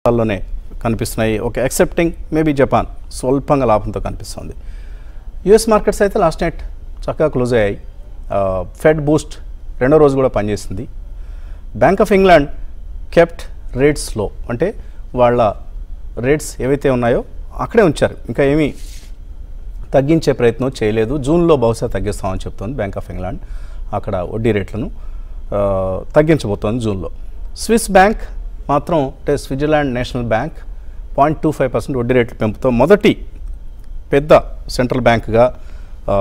లోనే కనిపిస్తున్నాయి ఒక ఎక్సెప్టింగ్ మేబీ జపాన్ స్వల్పంగా లాభంతో కనిపిస్తుంది యుఎస్ మార్కెట్స్ అయితే లాస్ట్ నైట్ చక్కగా క్లోజ్ అయ్యాయి ఫెడ్ బూస్ట్ రెండో రోజు కూడా పనిచేసింది Bank of England kept rates లో అంటే వాళ్ళ రేట్స్ ఏవైతే ఉన్నాయో అక్కడే ఉంచారు ఇంకా ఏమీ తగ్గించే ప్రయత్నం చేయలేదు జూన్లో బహుశా తగ్గిస్తామని చెప్తోంది బ్యాంక్ ఆఫ్ ఇంగ్లాండ్ అక్కడ వడ్డీ రేట్లను ఆ, తగ్గించబోతోంది జూన్లో స్విస్ బ్యాంక్ మాత్రం అంటే Switzerland national bank point two five percent వడ్డీ రేట్లు పెంపుతో మొదటి పెద్ద సెంట్రల్ బ్యాంక్గా ఆ,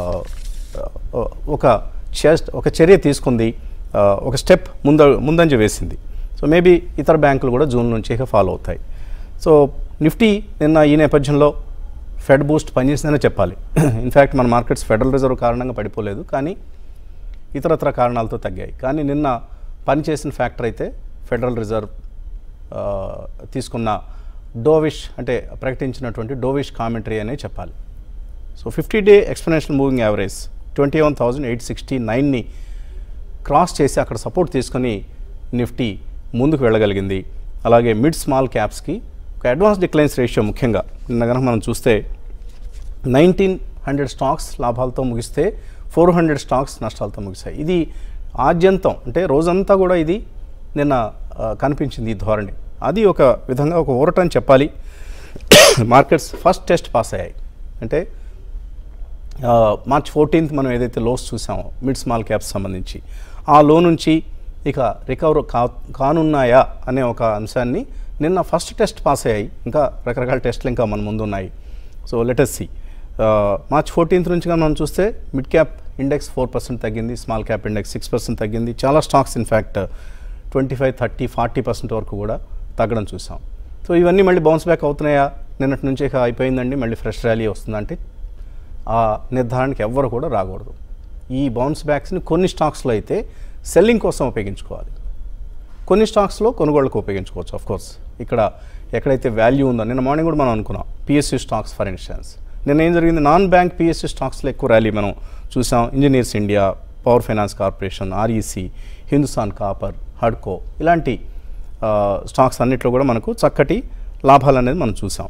ఒక చెస్ట్ ఒక చర్య తీసుకుంది ఆ, ఒక స్టెప్ ముంద ముందంజ వేసింది సో మేబీ ఇతర బ్యాంకులు కూడా జూన్ నుంచి ఇక ఫాలో అవుతాయి సో నిఫ్టీ నిన్న ఈ నేపథ్యంలో ఫెడ్ బూస్ట్ పనిచేసిందనే చెప్పాలి ఇన్ఫ్యాక్ట్ మన మార్కెట్స్ ఫెడరల్ రిజర్వ్ కారణంగా పడిపోలేదు కానీ ఇతరత్ర కారణాలతో తగ్గాయి కానీ నిన్న పనిచేసిన ఫ్యాక్టర్ అయితే ఫెడరల్ రిజర్వ్ ఆ, తీసుకున్న డోవిష్ అంటే ప్రకటించినటువంటి డోవిష్ కామెంటరీ అనే చెప్పాలి so fifty day exponential moving average twenty one thousand eight sixty నైన్ని క్రాస్ చేసి అక్కడ సపోర్ట్ తీసుకొని నిఫ్టీ ముందుకు వెళ్ళగలిగింది అలాగే మిడ్ స్మాల్ క్యాప్స్కి ఒక అడ్వాన్స్ డిక్లైన్స్ రేషియో ముఖ్యంగా నిన్న కనుక మనం చూస్తే నైన్టీన్ హండ్రెడ్ స్టాక్స్ లాభాలతో ముగిస్తే ఫోర్ హండ్రెడ్ స్టాక్స్ నష్టాలతో ముగిశాయి ఇది ఆద్యంతం అంటే రోజంతా కూడా ఇది నిన్న ఆ, కనిపించింది ఈ ధోరణి అది ఒక విధంగా ఒక ఊరట అని చెప్పాలి మార్కెట్స్ ఫస్ట్ టెస్ట్ పాస్ అయ్యాయి అంటే ఆ, మార్చ్ ఫోర్టీన్త్ మనం ఏదైతే లోస్ చూసామో మిడ్ స్మాల్ క్యాప్స్ సంబంధించి ఆ లో నుంచి ఇక రికవర్ కా కానున్నాయా అనే ఒక అంశాన్ని నిన్న ఫస్ట్ టెస్ట్ పాస్ అయ్యాయి ఇంకా రకరకాల టెస్ట్లు ఇంకా మన ముందు ఉన్నాయి so let's see March fourteenth నుంచి కానీ మనం చూస్తే mid cap index four percent తగ్గింది small cap index six percent తగ్గింది చాలా stocks in fact twenty five thirty forty percent వరకు కూడా తగ్గడం చూసాం సో ఇవన్నీ మళ్ళీ బౌన్స్ బ్యాక్ అవుతున్నాయా నిన్నటి నుంచి ఇక అయిపోయిందండి మళ్ళీ ఫ్రెష్ ర్యాలీ వస్తుందంటే ఆ నిర్ధారణకి ఎవ్వరు కూడా రాకూడదు ఈ బౌన్స్ బ్యాక్స్ని కొన్ని స్టాక్స్లో అయితే సెల్లింగ్ కోసం ఉపయోగించుకోవాలి కొన్ని స్టాక్స్లో కొనుగోళ్లకు ఉపయోగించుకోవచ్చు ఆఫ్ కోర్స్ ఇక్కడ ఎక్కడైతే వాల్యూ ఉందో నిన్న మార్నింగ్ కూడా మనం అనుకున్నాం పిఎస్సి స్టాక్స్ ఫర్ ఇన్స్టెన్స్ నిన్న ఏం జరిగింది నాన్ బ్యాంక్ పిఎస్సి స్టాక్స్లో ఎక్కువ ర్యాలీ మనం చూసాం Engineers India Power Finance Corporation REC Hindustan Copper హడ్కో ఇలాంటి ఆ, స్టాక్స్ అన్నిట్లో కూడా మనకు చక్కటి లాభాలు అనేది మనం చూసాం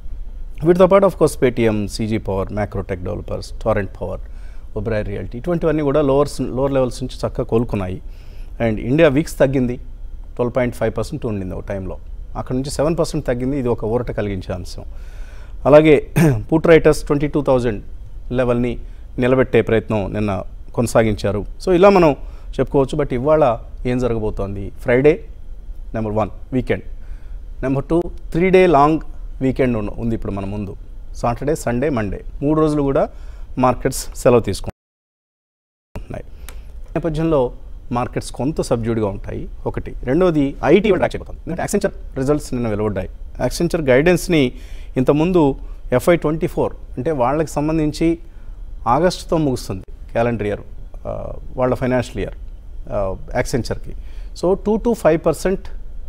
వీటితో పాటు of course Paytm CG Power Macrotech Developers Torrent Power Oberoi realty ఇటువంటివన్నీ కూడా లోవర్స్ లోవర్ లెవెల్స్ నుంచి చక్కగా కోలుకున్నాయి అండ్ ఇండియా వీక్స్ తగ్గింది ట్వెల్వ్ పాయింట్ ఫైవ్ పర్సెంట్ ఉండింది ఒక టైంలో అక్కడ నుంచి సెవెన్ పర్సెంట్ తగ్గింది ఇది ఒక ఊరట కలిగించే అంశం అలాగే put writers twenty two thousand లెవెల్ని నిలబెట్టే ప్రయత్నం నిన్న కొనసాగించారు సో ఇలా మనం చెప్పుకోవచ్చు బట్ ఇవాళ ఏం జరగబోతోంది Friday number one weekend number two three day long weekend ఉన్న- ఉంది ఇప్పుడు మన ముందు సాటర్డే సండే మండే మూడు రోజులు కూడా మార్కెట్స్ సెలవు తీసుకుంటున్నాయి ఈ నేపథ్యంలో మార్కెట్స్ కొంత సబ్జ్యూడ్గా ఉంటాయి ఒకటి రెండోది ఐటీ ట్రాక్ చేయబోతుంది ఎందుకంటే యాక్సెంచర్ రిజల్ట్స్ నిన్న వెలువడ్డాయి యాక్సెంచర్ గైడెన్స్ని ఇంతకుముందు ఎఫ్ఐ ట్వంటీ ఫోర్ అంటే వాళ్ళకి సంబంధించి ఆగస్టుతో ముగుస్తుంది క్యాలెండర్ ఇయర్ వాళ్ళ ఫైనాన్షియల్ ఇయర్ యాక్సెంచర్కి so two to five percent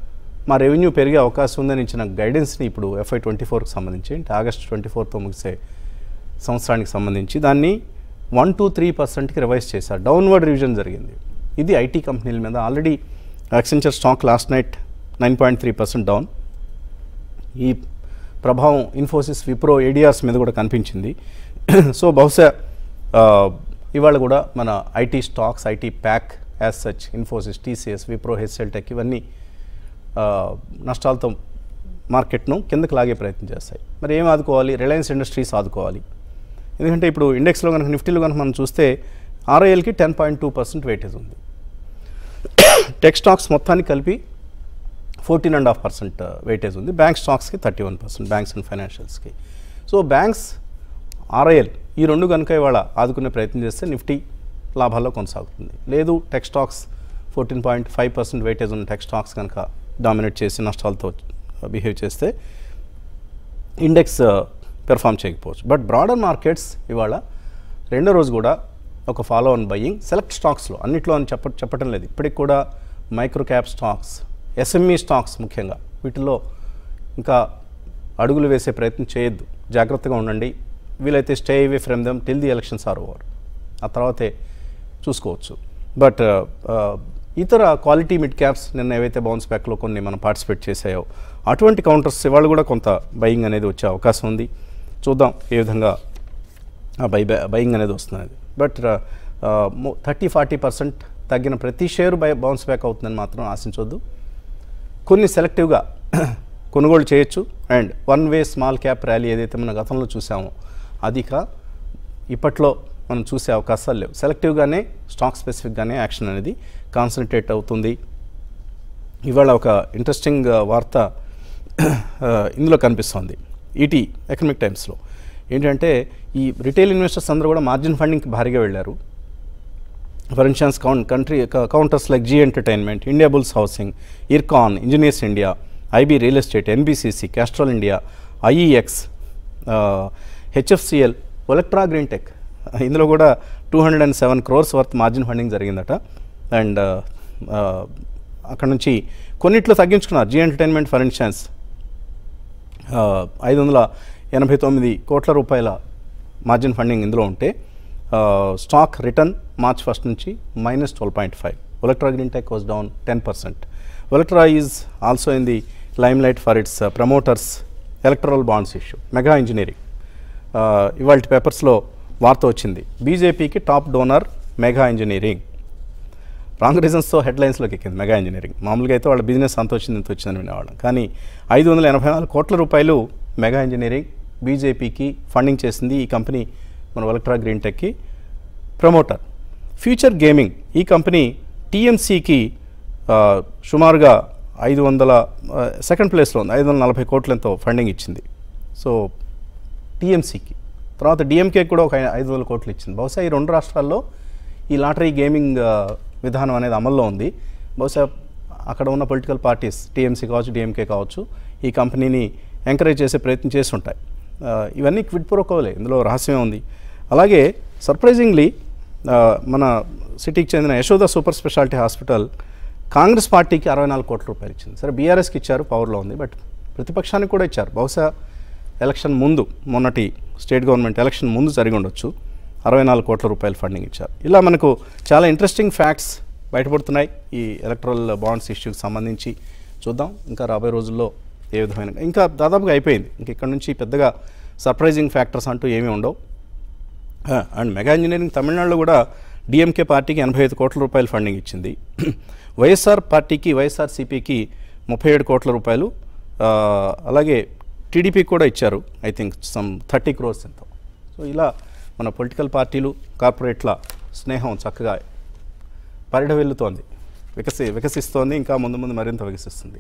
మా రెవెన్యూ పెరిగే అవకాశం ఉందని ఇచ్చిన గైడెన్స్ని ఇప్పుడు ఎఫ్ఐ ట్వంటీ ఫోర్కి సంబంధించి అంటే ఆగస్ట్ ట్వంటీ ఫోర్తో ముగిసే సంవత్సరానికి సంబంధించి దాన్ని వన్ టు త్రీ పర్సెంట్కి రివైజ్ చేశారు డౌన్వర్డ్ రివిజన్ జరిగింది ఇది ఐటీ కంపెనీల మీద already Accenture stock last night nine point three percent down ఈ ప్రభావం ఇన్ఫోసిస్ విప్రో ఏడిఆర్స్ మీద కూడా కనిపించింది సో బహుశా ఆ, ఇవాళ కూడా మన IT stocks IT pack as such Infosys TCS Wipro HCL tech ఇవన్నీ ఆ, నష్టాలతో మార్కెట్ను కిందకి లాగే ప్రయత్నం చేస్తాయి మరి ఏం ఆదుకోవాలి రిలయన్స్ ఇండస్ట్రీస్ ఆదుకోవాలి ఎందుకంటే ఇప్పుడు ఇండెక్స్లో కనుక నిఫ్టీలో కనుక మనం చూస్తే ఆర్ఐఎల్కి ten point two percent weightage ఉంది టెక్ స్టాక్స్ మొత్తాన్ని కలిపి fourteen and half percent weightage ఉంది బ్యాంక్ స్టాక్స్కి thirty one percent banks and ఫైనాన్షియల్స్కి సో బ్యాంక్స్ ఆర్ఐఎల్ ఈ రెండు కనుక ఇవాళ ఆదుకునే ప్రయత్నం చేస్తే నిఫ్టీ లాభాల్లో కొనసాగుతుంది లేదు tech stocks fourteen point five percent weightage ఉన్న టెక్ స్టాక్స్ కనుక డామినేట్ చేసి నష్టాలతో బిహేవ్ చేస్తే ఇండెక్స్ పెర్ఫామ్ చేయకపోవచ్చు బట్ బ్రాడర్ మార్కెట్స్ ఇవాళ రెండో రోజు కూడా ఒక ఫాలో ఆన్ బయ్యింగ్ సెలెక్ట్ స్టాక్స్లో అన్నిట్లో అని చెప్ప చెప్పటం లేదు ఇప్పటికి కూడా micro cap stocks SME stocks ముఖ్యంగా వీటిలో ఇంకా అడుగులు వేసే ప్రయత్నం చేయొద్దు జాగ్రత్తగా ఉండండి వీలైతే stay away from them till the elections are over ఆ తర్వాతే చూసుకోవచ్చు బట్ ఇతర క్వాలిటీ మిడ్ క్యాప్స్ నిన్న ఏవైతే బౌన్స్ బ్యాక్లో కొన్ని మనం పార్టిసిపేట్ చేసాయో అటువంటి కౌంటర్స్ ఇవాళ కూడా కొంత బయింగ్ అనేది వచ్చే అవకాశం ఉంది చూద్దాం ఏ విధంగా ఆ బై బయింగ్ అనేది వస్తున్నది బట్ థర్టీ ఫార్టీ పర్సెంట్ తగ్గిన ప్రతి షేర్ బై బౌన్స్ బ్యాక్ అవుతుందని మాత్రం ఆశించవద్దు కొన్ని సెలెక్టివ్గా కొనుగోలు చేయొచ్చు and one way small cap rally ఏదైతే మనం గతంలో చూసామో అది ఇక ఇప్పట్లో మనం చూసే అవకాశాలు లేవు సెలెక్టివ్గానే స్టాక్ స్పెసిఫిక్గానే యాక్షన్ అనేది కాన్సన్ట్రేట్ అవుతుంది ఇవాళ ఒక ఇంట్రెస్టింగ్ వార్త ఆ, ఇందులో కనిపిస్తోంది ఈటీ ఎకనామిక్ టైమ్స్లో ఏంటంటే ఈ రిటైల్ ఇన్వెస్టర్స్ అందరూ కూడా మార్జిన్ ఫండింగ్కి భారీగా వెళ్ళారు for instance count country counters like Zee Entertainment India bulls housing Ircon Engineers India IB Real Estate NBCC Castrol India IEX HFCL Olectra green tech ఇందులో కూడా two hundred and seven crores worth margin funding జరిగిందట and అక్కడ నుంచి కొన్నిట్లో తగ్గించుకున్నారు జీ ఎంటర్టైన్మెంట్ ఫర్ ఇన్స్టాన్స్ ఐదు వందల ఎనభై తొమ్మిది కోట్ల రూపాయల మార్జిన్ ఫండింగ్ ఇందులో ఉంటే స్టాక్ రిటర్న్ మార్చ్ ఫస్ట్ నుంచి minus twelve point five Olectra green tech was down ten percent Olectra is also in the limelight for its promoters electoral bonds issue Megha engineering ఇవాళ పేపర్స్లో వార్త వచ్చింది బీజేపీకి top donor Megha engineering wrong రీజన్స్తో హెడ్లైన్స్లోకి ఎక్కింది Megha engineering మామూలుగా అయితే వాళ్ళ బిజినెస్ అంత వచ్చింది ఇంత వచ్చిందని వినేవాళ్ళం కానీ ఐదు వందల ఎనభై నాలుగు కోట్ల రూపాయలు మెగా ఇంజనీరింగ్ బీజేపీకి ఫండింగ్ చేసింది ఈ కంపెనీ మన ఎలక్ట్రా గ్రీన్ టెక్కి ప్రమోటర్ ఫ్యూచర్ గేమింగ్ ఈ కంపెనీ టీఎంసీకి సుమారుగా ఐదు వందల సెకండ్ ప్లేస్లో ఉంది ఐదు వందల నలభై కోట్ల ఎంతో ఫండింగ్ ఇచ్చింది సో టీఎంసీకి తర్వాత డిఎంకే కూడా ఒక ఐదు వందల కోట్లు ఇచ్చింది బహుశా ఈ రెండు రాష్ట్రాల్లో ఈ లాటరీ గేమింగ్ ఆ, విధానం అనేది అమల్లో ఉంది బహుశా అక్కడ ఉన్న పొలిటికల్ పార్టీస్ టీఎంసీ కావచ్చు డిఎంకే కావచ్చు ఈ కంపెనీని ఎంకరేజ్ చేసే ప్రయత్నం చేసి ఉంటాయి ఆ, ఇవన్నీ క్విడ్ ప్రోకోలే ఇందులో రహస్యమే ఉంది అలాగే సర్ప్రైజింగ్లీ మన సిటీకి చెందిన Yashoda super speciality hospital Congress పార్టీకి అరవై నాలుగు కోట్ల రూపాయలు ఇచ్చింది సరే బీఆర్ఎస్కి ఇచ్చారు పవర్లో ఉంది బట్ ప్రతిపక్షానికి కూడా ఇచ్చారు బహుశా ఎలక్షన్ ముందు మొన్నటి స్టేట్ గవర్నమెంట్ ఎలక్షన్ ముందు జరిగి ఉండొచ్చు అరవై నాలుగు కోట్ల రూపాయలు ఫండింగ్ ఇచ్చారు ఇలా మనకు చాలా ఇంట్రెస్టింగ్ ఫ్యాక్ట్స్ బయటపడుతున్నాయి ఈ ఎలక్ట్రల్ బాండ్స్ ఇష్యూకి సంబంధించి చూద్దాం ఇంకా రాబోయే రోజుల్లో ఏ విధమైన ఇంకా దాదాపుగా అయిపోయింది ఇంక ఇక్కడ నుంచి పెద్దగా సర్ప్రైజింగ్ ఫ్యాక్టర్స్ అంటూ ఏమీ ఉండవు ఆ, అండ్ మెగా ఇంజనీరింగ్ తమిళనాడులో కూడా డిఎంకే పార్టీకి ఎనభై ఐదు కోట్ల రూపాయలు ఫండింగ్ ఇచ్చింది వైఎస్ఆర్ పార్టీకి వైఎస్ఆర్ సిపికి ముప్పై ఏడు కోట్ల రూపాయలు ఆ, అలాగే టీడీపీకి కూడా ఇచ్చారు I think some thirty crores ఎంతో సో ఇలా మన పొలిటికల్ పార్టీలు కార్పొరేట్ల స్నేహం చక్కగా పరిఢవిల్లుతోంది వికసి వికసిస్తోంది ఇంకా ముందు ముందు మరింత వికసిస్తుంది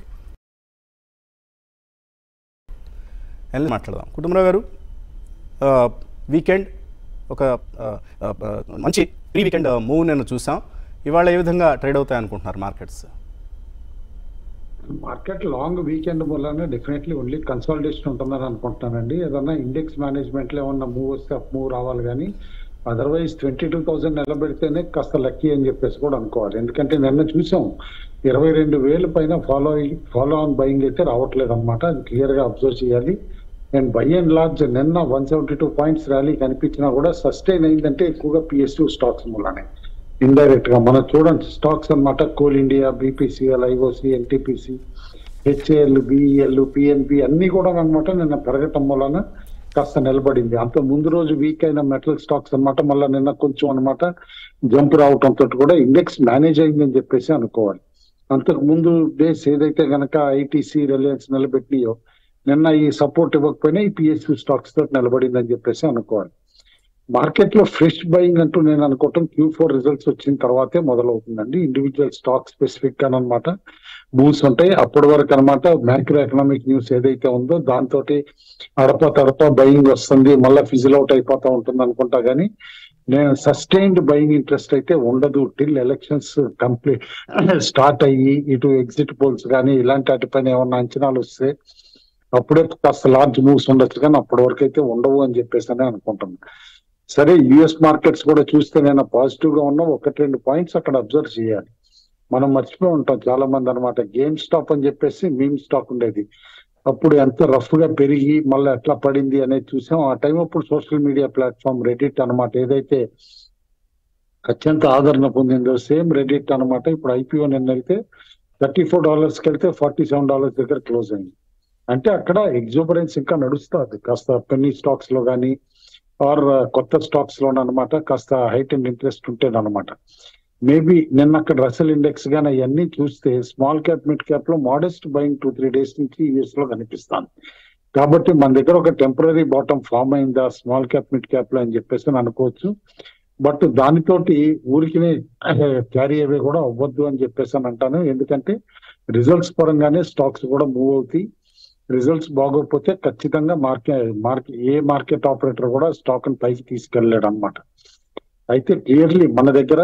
వెళ్ళి మాట్లాడదాం కుటుంబరావు గారు ఆ, వీకెండ్ ఒక ఆ, ఆ, ఆ, మంచి ప్రీ వీకెండ్ మూవ్ నేను చూసాం ఇవాళ ఏ విధంగా ట్రేడ్ అవుతాయి అనుకుంటున్నారు మార్కెట్స్ మార్కెట్ లాంగ్ వీకెండ్ వల్లనే డెఫినెట్లీ ఓన్లీ కన్సాలిడేషన్ ఉంటుందని అనుకుంటున్నానండి ఏదన్నా ఇండెక్స్ మేనేజ్మెంట్ లో ఏమన్నా మూవ్ వస్తే అప్ మూవ్ రావాలి కానీ అదర్వైజ్ ట్వంటీ టూ థౌసండ్ నిలబెడితేనే కాస్త లక్కీ అని చెప్పేసి కూడా అనుకోవాలి ఎందుకంటే నిన్న చూసాం ఇరవై రెండు వేలు పైన ఫాలో ఫాలో ఆన్ బయింగ్ అయితే రావట్లేదు అనమాట అది క్లియర్ గా అబ్జర్వ్ చేయాలి అండ్ బై అండ్ లార్జ్ నిన్న one seventy two points rally కనిపించినా కూడా సస్టైన్ అయిందంటే ఎక్కువగా పిఎస్యూ స్టాక్స్ మూలనే ఇండైరెక్ట్ గా మనం చూడండి స్టాక్స్ అన్నమాట Coal India BPCL IOC NTPC HAL BEL PNB అన్ని కూడా అనమాట నిన్న పెరగటం వలన కాస్త నిలబడింది అంత ముందు రోజు వీక్ అయిన మెటల్ స్టాక్స్ అన్నమాట మళ్ళీ నిన్న కొంచెం అన్నమాట జంప్ రావటంతో కూడా ఇండెక్స్ మేనేజ్ అయిందని చెప్పేసి అనుకోవాలి అంతకు ముందు డేస్ ఏదైతే గనక ఐటీసీ రిలయన్స్ నిలబెట్టినాయో నిన్న ఈ సపోర్ట్ ఇవ్వకపోయినా ఈ పిఎస్యూ స్టాక్స్ తోటి నిలబడిందని చెప్పేసి అనుకోవాలి మార్కెట్ లో ఫ్రెష్ బయింగ్ అంటూ నేను అనుకోవటం క్యూ ఫోర్ రిజల్ట్స్ వచ్చిన తర్వాతే మొదలవుతుందండి ఇండివిజువల్ స్టాక్ స్పెసిఫిక్ గా అనమాట మూవ్స్ ఉంటాయి అప్పటి వరకు అనమాట మైక్రో ఎకనామిక్ న్యూస్ ఏదైతే ఉందో దాంతో అడప తడప బయింగ్ వస్తుంది మళ్ళీ ఫిజిల్ అవుట్ అయిపోతా ఉంటుంది అనుకుంటా గానీ నేను సస్టైన్డ్ బయింగ్ ఇంట్రెస్ట్ అయితే ఉండదు టిల్ ఎలక్షన్స్ కంప్లీట్ స్టార్ట్ అయ్యి ఇటు ఎగ్జిట్ పోల్స్ కానీ ఇలాంటి వాటిపైన ఏమన్నా అంచనాలు వస్తే అప్పుడే కాస్త లార్జ్ మూవ్స్ ఉండొచ్చు కానీ అప్పటి వరకు అయితే ఉండవు అని చెప్పేసి అని అనుకుంటున్నాను సరే యుఎస్ మార్కెట్స్ కూడా చూస్తే నేను పాజిటివ్ గా ఉన్న ఒకటి రెండు పాయింట్స్ అక్కడ అబ్జర్వ్ చేయాలి మనం మర్చిపోయి ఉంటాం చాలా మంది అనమాట గేమ్ స్టాప్ అని చెప్పేసి మీమ్ స్టాక్ ఉండేది అప్పుడు ఎంత రఫ్ గా పెరిగి మళ్ళీ ఎట్లా పడింది అనేది చూసాం ఆ టైం అప్పుడు సోషల్ మీడియా ప్లాట్ఫామ్ రెడిట్ అన్నమాట ఏదైతే అత్యంత ఆదరణ పొందిందో సేమ్ రెడిట్ అన్నమాట ఇప్పుడు ఐపీఓ నిన్న వెళ్తే థర్టీ ఫోర్ డాలర్స్ కి వెళ్తే ఫార్టీ సెవెన్ డాలర్స్ దగ్గర క్లోజ్ అయింది అంటే అక్కడ ఎగ్జోబరెన్స్ ఇంకా నడుస్తుంది కాస్త పెన్నీ స్టాక్స్ లో కానీ ఆర్ కొత్త స్టాక్స్ లో అనమాట కాస్త హైట్ అండ్ ఇంట్రెస్ట్ ఉంటేనమాట మేబీ నిన్న అక్కడ రసల్ ఇండెక్స్ గానీ అవన్నీ చూస్తే స్మాల్ క్యాప్ మిడ్ క్యాప్ లో modest buying two three days నుంచి యూఎస్ లో కనిపిస్తాను కాబట్టి మన దగ్గర ఒక టెంపరీ బాటం ఫామ్ అయిందా స్మాల్ క్యాప్ మిడ్ క్యాప్ లో అని చెప్పేసి అని అనుకోవచ్చు బట్ దానితోటి ఊరికి క్యారీ అవే కూడా అవ్వద్దు అని చెప్పేసి అని అంటాను ఎందుకంటే రిజల్ట్స్ పరంగానే స్టాక్స్ కూడా మూవ్ అవుతాయి రిజల్ట్స్ బాగోకపోతే ఖచ్చితంగా మార్కెట్ మార్కెట్ ఏ మార్కెట్ ఆపరేటర్ కూడా స్టాక్ ని పైకి తీసుకెళ్ళలేడు అనమాట అయితే క్లియర్లీ మన దగ్గర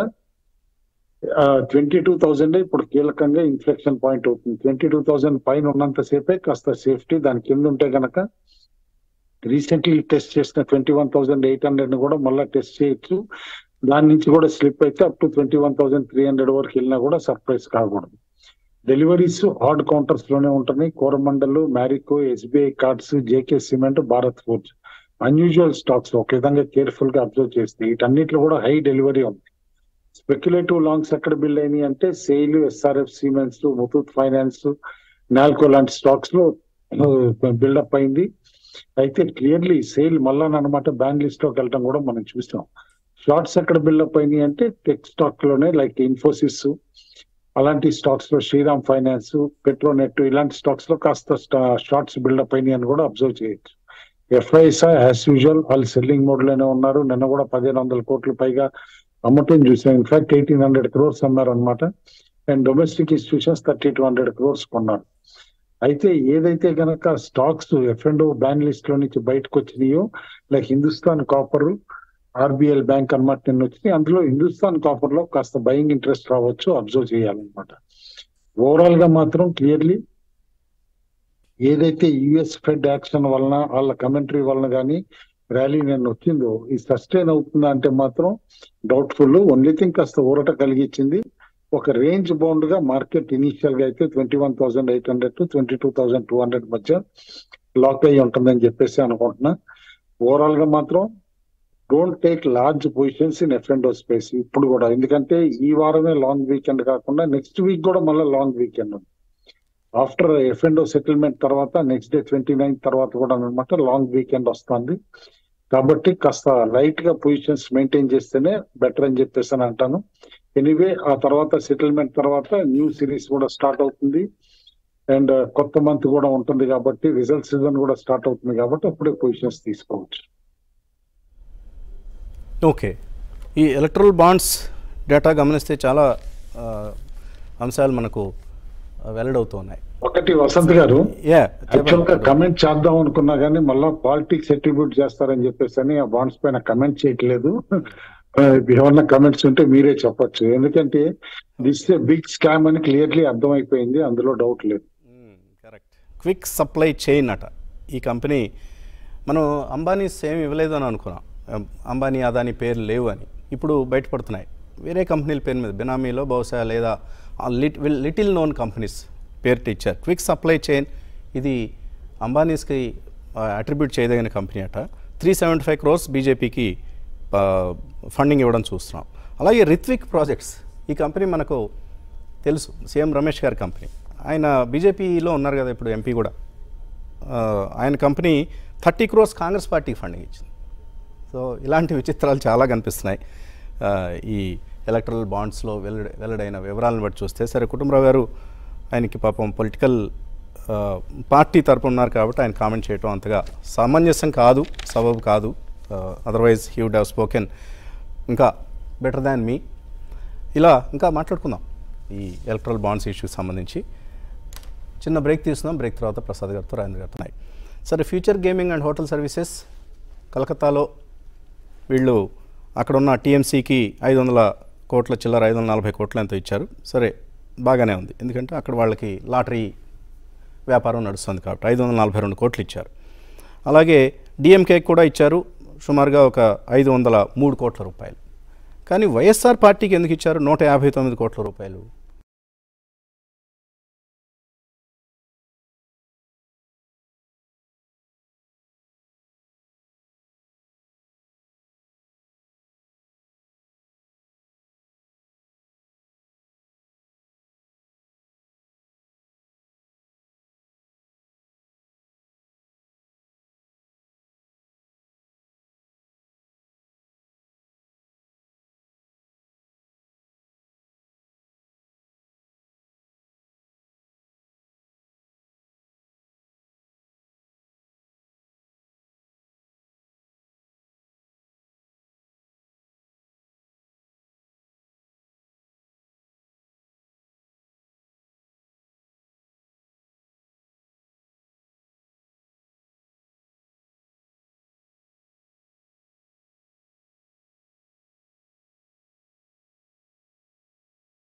ట్వంటీ టూ థౌజండ్ ఇప్పుడు కీలకంగా ఇన్ఫ్లెక్షన్ పాయింట్ అవుతుంది ట్వంటీ టూ థౌజండ్ పైన ఉన్నంత సేపే కాస్త సేఫ్టీ దాని కింద ఉంటే గనక రీసెంట్లీ టెస్ట్ చేసిన twenty one thousand eight hundred ని కూడా మళ్ళీ టెస్ట్ చేయొచ్చు దాని నుంచి కూడా స్లిప్ అయితే up to twenty one thousand three hundred వరకు వెళ్ళినా కూడా సర్ప్రైజ్ కాకూడదు డెలివరీస్ హార్డ్ కౌంటర్స్ లోనే ఉంటున్నాయి Coromandel Marico SBI cards JK cement Bharat foods unusual stocks ఒక విధంగా కేర్ఫుల్ గా అబ్జర్వ్ చేస్తే వీటన్నిటిలో కూడా హై డెలివరీ ఉంది స్పెక్యులేటివ్ లాంగ్స్ ఎక్కడ బిల్డ్ అయినాయి అంటే SAIL SRF cements Muthoot finance NALCO లాంటి స్టాక్స్ లో బిల్డప్ అయింది అయితే క్లియర్లీ సేల్ మళ్ళా అనమాట బ్యాన్ లిస్ట్ లోకి వెళ్ళడం కూడా మనం చూసాం షార్ట్స్ ఎక్కడ బిల్డప్ అయినాయి అంటే టెక్ స్టాక్ లోనే లైక్ ఇన్ఫోసిస్ అలాంటి స్టాక్స్ లో శ్రీరామ్ ఫైనాన్స్ పెట్రోనెట్ ఇలాంటి స్టాక్స్ లో కాస్త షార్ట్స్ బిల్డప్ అయినాయి అని కూడా అబ్జర్వ్ చేయొచ్చు ఎఫ్ఐఎస్ఐ యాజ్ యూజువల్ వాళ్ళు సెల్లింగ్ మోడ్ లోనే ఉన్నారు నిన్న కూడా పదిహేను వందల కోట్ల పైగా అమ్మటం చూసాం ఇన్ఫాక్ట్ ఎయిటీన్ హండ్రెడ్ క్రోర్స్ అన్నారు అనమాట and domestic institutions thirty two hundred crores కొన్నారు అయితే ఏదైతే గనక stocks F and ban list లో నుంచి బయటకు వచ్చినాయో like Hindustan copper RBL bank అనమాట నిన్న వచ్చినాయి అందులో హిందుస్థాన్ కాపర్ లో కాస్త బయింగ్ ఇంట్రెస్ట్ రావచ్చు అబ్జర్వ్ చేయాలన్నమాట ఓవరాల్ గా మాత్రం క్లియర్లీ ఏదైతే యుఎస్ ఫెడ్ యాక్షన్ వలన వాళ్ళ కమెంటరీ వలన కానీ ర్యాలీ నేను వచ్చిందో ఈ సస్టైన్ అవుతుందా అంటే మాత్రం డౌట్ఫుల్ ఓన్లీ థింగ్ కాస్త ఊరట కలిగించింది ఒక రేంజ్ బౌండ్ గా మార్కెట్ ఇనీషియల్ గా అయితే twenty one thousand eight hundred to twenty two thousand two hundred మధ్య లాక్ అయ్యి ఉంటుందని చెప్పేసి అనుకుంటున్నా ఓవరాల్ గా మాత్రం don't take large positions in F and space ఇప్పుడు కూడా ఎందుకంటే ఈ వారమే లాంగ్ వీకెండ్ కాకుండా నెక్స్ట్ వీక్ కూడా మళ్ళీ లాంగ్ వీకెండ్ ఉంది ఆఫ్టర్ ఎఫ్ అండ్ సెటిల్మెంట్ తర్వాత నెక్స్ట్ డే ట్వంటీ నైన్ తర్వాత కూడా అనమాట లాంగ్ వీకెండ్ వస్తుంది కాబట్టి కాస్త లైట్ గా పొజిషన్స్ మెయింటైన్ చేస్తేనే బెటర్ అని చెప్పేసి అని అంటాను ఎనీవే ఆ తర్వాత సెటిల్మెంట్ తర్వాత న్యూ సిరీస్ కూడా స్టార్ట్ అవుతుంది అండ్ కొత్త మంత్ కూడా ఉంటుంది కాబట్టి రిజల్ట్ సీజన్ కూడా స్టార్ట్ అవుతుంది కాబట్టి అప్పుడే పొజిషన్స్ తీసుకోవచ్చు ఓకే ఈ ఎలక్ట్రల్ బాండ్స్ డేటా గమనిస్తే చాలా ఆ, అంశాలు మనకు ఆ, వెల్లడవుతున్నాయి ఒకటి వసంత్ గారు యా యాక్చువల్ గా కమెంట్ చేద్దాం అనుకున్నా కానీ మళ్ళా పాలిటిక్స్ అట్రిబ్యూట్ చేస్తారని చెప్పేసి అని ఆ బాండ్స్ పైన కమెంట్ చేయట్లేదు ఆ, ఏమన్నా కమెంట్స్ ఉంటే మీరే చెప్పొచ్చు ఎందుకంటే దిస్ బిగ్ స్కామ్ అని క్లియర్లీ అర్థమైపోయింది అందులో డౌట్ లేదు కరెక్ట్ క్విక్ సప్లై చైన్ అట ఈ కంపెనీ మనం అంబానీస్ ఏమి ఇవ్వలేదు అని అనుకున్నాం అం- అంబానీ అదానీ పేర్లు లేవు అని ఇప్పుడు బయటపడుతున్నాయి వేరే కంపెనీల పేరు మీద బినామీలో బహుశా లేదా ఆ లిట్ లిటిల్ నోన్ కంపెనీస్ పేరు ఇచ్చారు క్విక్ సప్లై చైన్ ఇది అంబానీస్కి అట్రిబ్యూట్ చేయదగిన కంపెనీ అట త్రీ సెవెంటీ ఫైవ్ క్రోర్స్ బీజేపీకి ఫండింగ్ ఇవ్వడం చూస్తున్నాం అలాగే రిత్విక్ ప్రాజెక్ట్స్ ఈ కంపెనీ మనకు తెలుసు సీఎం రమేష్ గారి కంపెనీ ఆయన బీజేపీలో ఉన్నారు కదా ఇప్పుడు ఎంపీ కూడా ఆ, ఆయన కంపెనీ థర్టీ క్రోర్స్ కాంగ్రెస్ పార్టీకి ఫండింగ్ ఇచ్చింది సో ఇలాంటి విచిత్రాలు చాలా కనిపిస్తున్నాయి ఆ, ఈ ఎలక్ట్రల్ బాండ్స్లో వెల్లడి వెల్లడైన వివరాలను బట్టి చూస్తే సరే కుటుంబరావు గారు ఆయనకి పాపం పొలిటికల్ పార్టీ తరపు ఉన్నారు కాబట్టి ఆయన కామెంట్ చేయటం అంతగా సమంజసం కాదు సబబు కాదు otherwise he would have spoken ఇంకా బెటర్ దాన్ మీ ఇలా ఇంకా మాట్లాడుకుందాం ఈ ఎలక్ట్రల్ బాండ్స్ ఇష్యూకి సంబంధించి చిన్న బ్రేక్ తీసుకుందాం బ్రేక్ తర్వాత ప్రసాద్ గారితో రాజేంద్ర గారితో ఉన్నాయి సరే future gaming and hotel services కలకత్తాలో వీళ్ళు అక్కడ ఉన్న టీఎంసీకి ఐదు వందల కోట్ల చిల్లర ఐదు వందల నలభై కోట్లు ఎంతో ఇచ్చారు సరే బాగానే ఉంది ఎందుకంటే అక్కడ వాళ్ళకి లాటరీ వ్యాపారం నడుస్తుంది కాబట్టి ఐదు వందల నలభై రెండు కోట్లు ఇచ్చారు అలాగే డిఎంకే కూడా ఇచ్చారు సుమారుగా ఒక ఐదు వందల మూడు కోట్ల రూపాయలు కానీ వైఎస్ఆర్ పార్టీకి ఎందుకు ఇచ్చారు నూట యాభై తొమ్మిది కోట్ల రూపాయలు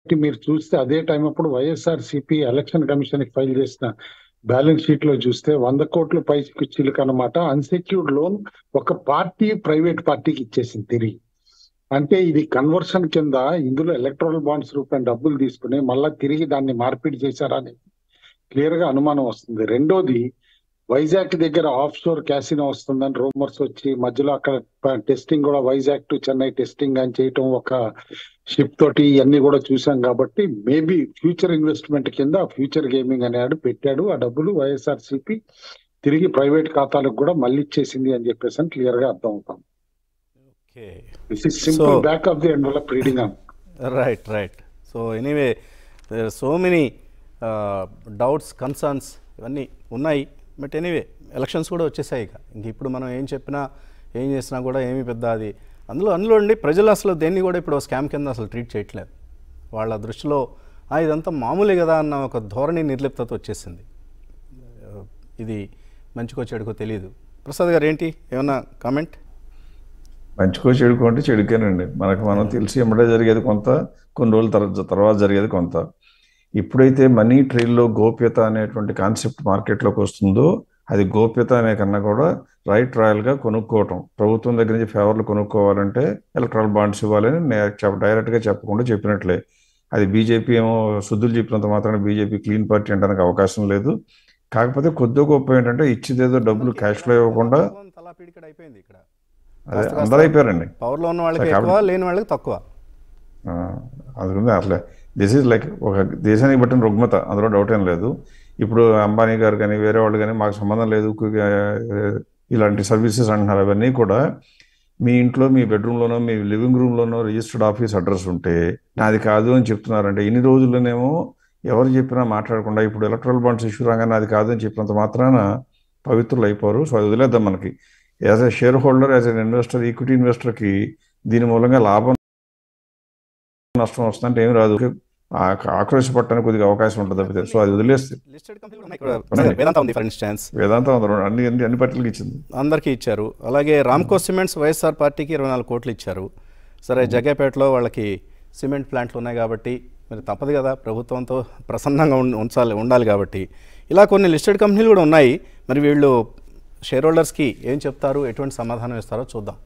బట్టి మీరు చూస్తే అదే టైం అప్పుడు వైఎస్ఆర్ సిపి ఎలక్షన్ కమిషన్ కి ఫైల్ చేసిన బ్యాలెన్స్ షీట్ లో చూస్తే వంద కోట్లు పై చిలుక అనమాట అన్సెక్యూర్డ్ లోన్ ఒక పార్టీ ప్రైవేట్ పార్టీకి ఇచ్చేసింది తిరిగి అంటే ఇది కన్వర్షన్ కింద ఇందులో ఎలక్ట్రల్ బాండ్స్ రూపాయలు డబ్బులు తీసుకుని మళ్ళా తిరిగి దాన్ని మార్పిడి చేశారని క్లియర్ గా అనుమానం వస్తుంది రెండోది వైజాగ్ దగ్గర ఆఫ్ షోర్ క్యాసినో వస్తుందని రూమర్స్ వచ్చి మధ్యలో అక్కడ టెస్టింగ్ కూడా వైజాగ్ టు చెన్నై టెస్టింగ్ అని చేయటం ఒక షిప్ తోటి ఇవన్నీ కూడా చూసాం కాబట్టి మేబీ ఫ్యూచర్ ఇన్వెస్ట్మెంట్ కింద ఫ్యూచర్ గేమింగ్ అనేవాడు పెట్టాడు ఆ డబ్బులు వైఎస్ఆర్ సిపి తిరిగి ప్రైవేట్ ఖాతాలకు కూడా మళ్ళీ ఇచ్చేసింది అని చెప్పేసి అని క్లియర్ గా అర్థం అవుతాం okay this is simple So- back of the envelope reading అని right right so anyway so many doubts concerns ఇవన్నీ ఉన్నాయి బట్ ఎనీవే ఎలక్షన్స్ కూడా వచ్చేసాయి ఇక ఇంక ఇప్పుడు మనం ఏం చెప్పినా ఏం చేసినా కూడా ఏమీ పెద్ద అది అందులో అందులో అండి ప్రజలు అసలు దేన్ని కూడా ఇప్పుడు స్కామ్ కింద అసలు ట్రీట్ చేయట్లేదు వాళ్ళ దృష్టిలో "ఆ, ఇదంతా మామూలే కదా అన్న ఒక ధోరణి నిర్లిప్తత వచ్చేసింది ఆ, ఇది మంచికో చెడుకో తెలియదు ప్రసాద్ గారు ఏంటి ఏమన్నా కామెంట్ మంచికో చెడుకో అంటే చెడుకేనండి మనకు మనం తెలిసి ఎమ్మడే జరిగేది కొంత కొన్ని రోజుల తర్వాత తర్వాత జరిగేది కొంత ఎప్పుడైతే మనీ ట్రైల్లో గోప్యత అనేటువంటి కాన్సెప్ట్ మార్కెట్లోకి వస్తుందో అది గోప్యత అనే కన్నా కూడా రైట్ రాయల్గా కొనుక్కోవటం ప్రభుత్వం దగ్గర నుంచి ఫేవర్లు కొనుక్కోవాలంటే ఎలక్ట్రల్ బాండ్స్ ఇవ్వాలని నే- చెప్ప- డైరెక్ట్గా చెప్పకుండా చెప్పినట్లే అది బీజేపీ ఏమో శుద్ధులు చెప్పినంత మాత్రాన బీజేపీ క్లీన్ పార్టీ అనడానికి అవకాశం లేదు కాకపోతే కొద్ది గొప్ప ఏంటంటే ఇచ్చేదేదో డబ్బులు క్యాష్లో ఇవ్వకుండా తలా పీడికడ అయిపోయింది ఇక్కడ అదే కాస్త అందరూ అయిపోయారండి పవర్లో ఉన్న వాళ్ళకి కాబట్టి- ఎక్కువ లేని వాళ్ళకి తక్కువ అందుకుంది అట్లే దిస్ ఈజ్ లైక్ ఒక దేశానికి బట్టిన రుగ్మత అందులో డౌట్ ఏం లేదు ఇప్పుడు అంబానీ గారు కానీ వేరే వాళ్ళు కానీ మాకు సంబంధం లేదు కు- ఆ, ఇలాంటి సర్వీసెస్ అంటున్నారు అవన్నీ కూడా మీ ఇంట్లో మీ బెడ్రూమ్లోనో మీ లివింగ్ రూమ్లోనో రిజిస్టర్డ్ ఆఫీస్ అడ్రస్ ఉంటే నాది కాదు అని చెప్తున్నారంటే ఇన్ని రోజుల్లోనేమో ఎవరు చెప్పినా మాట్లాడకుండా ఇప్పుడు ఎలక్ట్రల్ బాండ్స్ ఇష్యూ రాగానే నాది కాదు అని చెప్పినంత మాత్రాన పవిత్రులు అయిపోరు సో అది వదిలేద్దాం మనకి as a shareholder as an investor equity ఇన్వెస్టర్కి దీని మూలంగా లాభం నష్టం వస్తుందంటే ఏం రాదు ఆ- ఆక్రోశపడటానికి కొద్దిగా అవకాశం ఉంటుంది తప్పితే సో అది వదిలేస్తే లిస్టెడ్ కంపెనీలు ఉన్నాయి ఇక్కడ. వేదాంత ఉంది ఫర్ ఇన్స్టాన్స్ వేదాంతం అందరూ అన్ని అన్ని అన్ని పార్టీలకు ఇచ్చింది అందరికీ ఇచ్చారు అలాగే రామ్కో సిమెంట్స్ వైఎస్ఆర్ పార్టీకి ఇరవై నాలుగు కోట్లు ఇచ్చారు సరే జగ్గేపేటలో వాళ్ళకి సిమెంట్ ప్లాంట్లు ఉన్నాయి కాబట్టి మరి తప్పదు కదా ప్రభుత్వంతో ప్రసన్నంగా ఉం- ఉంచాలి ఉండాలి కాబట్టి ఇలా కొన్ని లిస్టెడ్ కంపెనీలు కూడా ఉన్నాయి మరి వీళ్ళు షేర్ హోల్డర్స్కి ఏం చెప్తారు ఎటువంటి సమాధానం ఇస్తారో చూద్దాం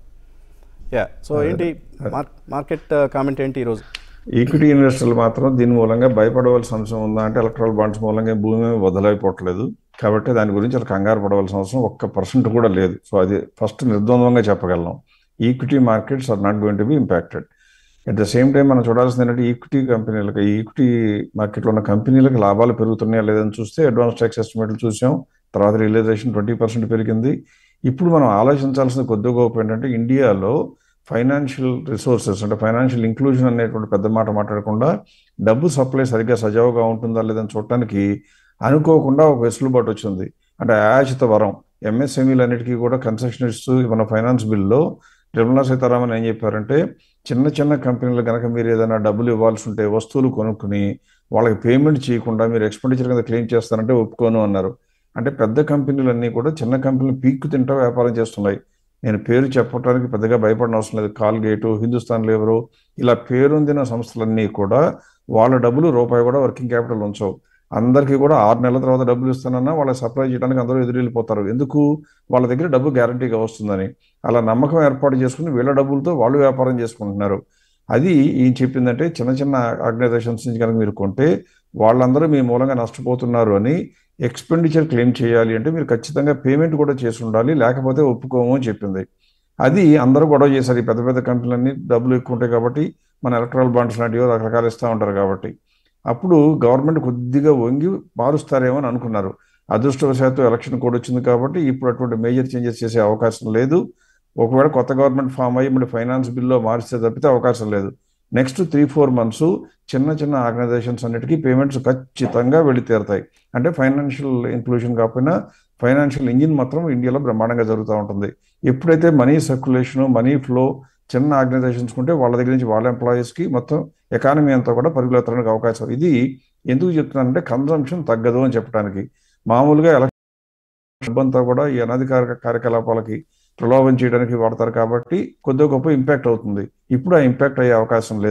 యా సో ఏంటి మార్ మార్కెట్ కామెంట్ ఏంటి ఈరోజు ఈక్విటీ ఇన్వెస్టర్లు మాత్రం దీని మూలంగా భయపడవలసిన అంశం ఉందా అంటే ఎలక్ట్రల్ బాండ్స్ మూలంగా భూమి ఏమీ వదలైపోవట్లేదు కాబట్టి దాని గురించి అలా కంగారు పడవలసిన అవసరం ఒక్క పర్సెంట్ కూడా లేదు సో అది ఫస్ట్ నిర్ద్వందంగా చెప్పగలం equity markets are not going to be impacted at the same time మనం చూడాల్సింది ఏంటంటే ఈక్విటీ కంపెనీలకు ఈక్విటీ మార్కెట్లో ఉన్న కంపెనీలకు లాభాలు పెరుగుతున్నాయా లేదని చూస్తే అడ్వాన్స్ ట్యాక్స్ ఎస్టిమేట్లు చూసాం తర్వాత రియలైజేషన్ ట్వంటీ పర్సెంట్ పెరిగింది ఇప్పుడు మనం ఆలోచించాల్సిన కొద్ది గొప్ప ఏంటంటే ఇండియాలో ఫైనాన్షియల్ రిసోర్సెస్ అంటే ఫైనాన్షియల్ ఇంక్లూజన్ అనేటువంటి పెద్ద మాట మాట్లాడకుండా డబ్బు సప్లై సరిగ్గా సజావుగా ఉంటుందా లేదని చూడటానికి అనుకోకుండా ఒక వెసులుబాటు వచ్చింది అంటే ఆయాచిత వరం ఎంఎస్ఎంఈలు అన్నిటికీ కూడా కన్సెషన్ ఇస్తూ మన ఫైనాన్స్ బిల్లో నిర్మలా సీతారామన్ ఏం చెప్పారంటే చిన్న చిన్న కంపెనీలు కనుక మీరు ఏదైనా డబ్బులు ఇవ్వాల్సి ఉంటే వస్తువులు కొనుక్కుని వాళ్ళకి పేమెంట్ చేయకుండా మీరు ఎక్స్పెండిచర్ కింద క్లెయిమ్ చేస్తారంటే ఒప్పుకోను అన్నారు అంటే పెద్ద కంపెనీలన్నీ కూడా చిన్న కంపెనీలు పీక్కు తింటా వ్యాపారం చేస్తున్నాయి నేను పేరు చెప్పడానికి పెద్దగా భయపడిన అవసరం లేదు కాల్గేటు హిందుస్థాన్ లేబరు ఇలా పేరొందిన సంస్థలన్నీ కూడా వాళ్ళ డబ్బులు రూపాయి కూడా వర్కింగ్ క్యాపిటల్ ఉంచవు అందరికీ కూడా ఆరు నెలల తర్వాత డబ్బులు ఇస్తానన్నా వాళ్ళకి సప్లై చేయడానికి అందరూ ఎదురెళ్ళిపోతారు ఎందుకు వాళ్ళ దగ్గర డబ్బు గ్యారంటీగా వస్తుందని అలా నమ్మకం ఏర్పాటు చేసుకుని వీళ్ళ డబ్బులతో వాళ్ళు వ్యాపారం చేసుకుంటున్నారు అది ఏం చెప్పిందంటే చిన్న చిన్న ఆర్గనైజేషన్స్ నుంచి కనుక మీరు కొంటే వాళ్ళందరూ మీ మూలంగా నష్టపోతున్నారు అని ఎక్స్పెండిచర్ క్లెయిమ్ చేయాలి అంటే మీరు ఖచ్చితంగా పేమెంట్ కూడా చేసి ఉండాలి లేకపోతే ఒప్పుకోము అని చెప్పింది అది అందరూ గొడవ చేశారు ఈ పెద్ద పెద్ద కంపెనీలన్నీ డబ్బులు ఎక్కువ ఉంటాయి కాబట్టి మన ఎలక్ట్రల్ బాండ్స్ లాంటివి రకరకాలు ఇస్తూ ఉంటారు కాబట్టి అప్పుడు గవర్నమెంట్ కొద్దిగా వంగి మారుస్తారేమో అని అనుకున్నారు అదృష్టవశాత్తు ఎలక్షన్ కోడ్ వచ్చింది కాబట్టి ఇప్పుడు అటువంటి మేజర్ చేంజెస్ చేసే అవకాశం లేదు ఒకవేళ కొత్త గవర్నమెంట్ ఫామ్ అయ్యి మళ్ళీ ఫైనాన్స్ బిల్లో మారిస్తే తప్పితే అవకాశం లేదు నెక్స్ట్ త్రీ ఫోర్ మంత్స్ చిన్న చిన్న ఆర్గనైజేషన్స్ అన్నిటికీ పేమెంట్స్ ఖచ్చితంగా వెళ్ళి తీరుతాయి అంటే ఫైనాన్షియల్ ఇన్క్లూషన్ కాకపోయినా ఫైనాన్షియల్ ఇంజిన్ మాత్రం ఇండియాలో బ్రహ్మాండంగా జరుగుతూ ఉంటుంది ఎప్పుడైతే మనీ సర్క్యులేషన్ మనీ ఫ్లో చిన్న ఆర్గనైజేషన్స్ ఉంటే వాళ్ళ దగ్గర నుంచి వాళ్ళ ఎంప్లాయీస్కి మొత్తం ఎకానమీ అంతా కూడా పరుగులెత్తడానికి అవకాశం ఇది ఎందుకు చెప్తున్నానంటే కన్సంప్షన్ తగ్గదు అని చెప్పడానికి మామూలుగా ఎలక్షన్ అంతా కూడా ఈ అనధికారిక కార్యకలాపాలకి ప్రలోభం చేయడానికి వాడతారు కాబట్టి కొద్దిగా గొప్ప ఇంపాక్ట్ అవుతుంది ఇప్పుడు ఆ ఇంపాక్ట్ అయ్యే అవకాశం లేదు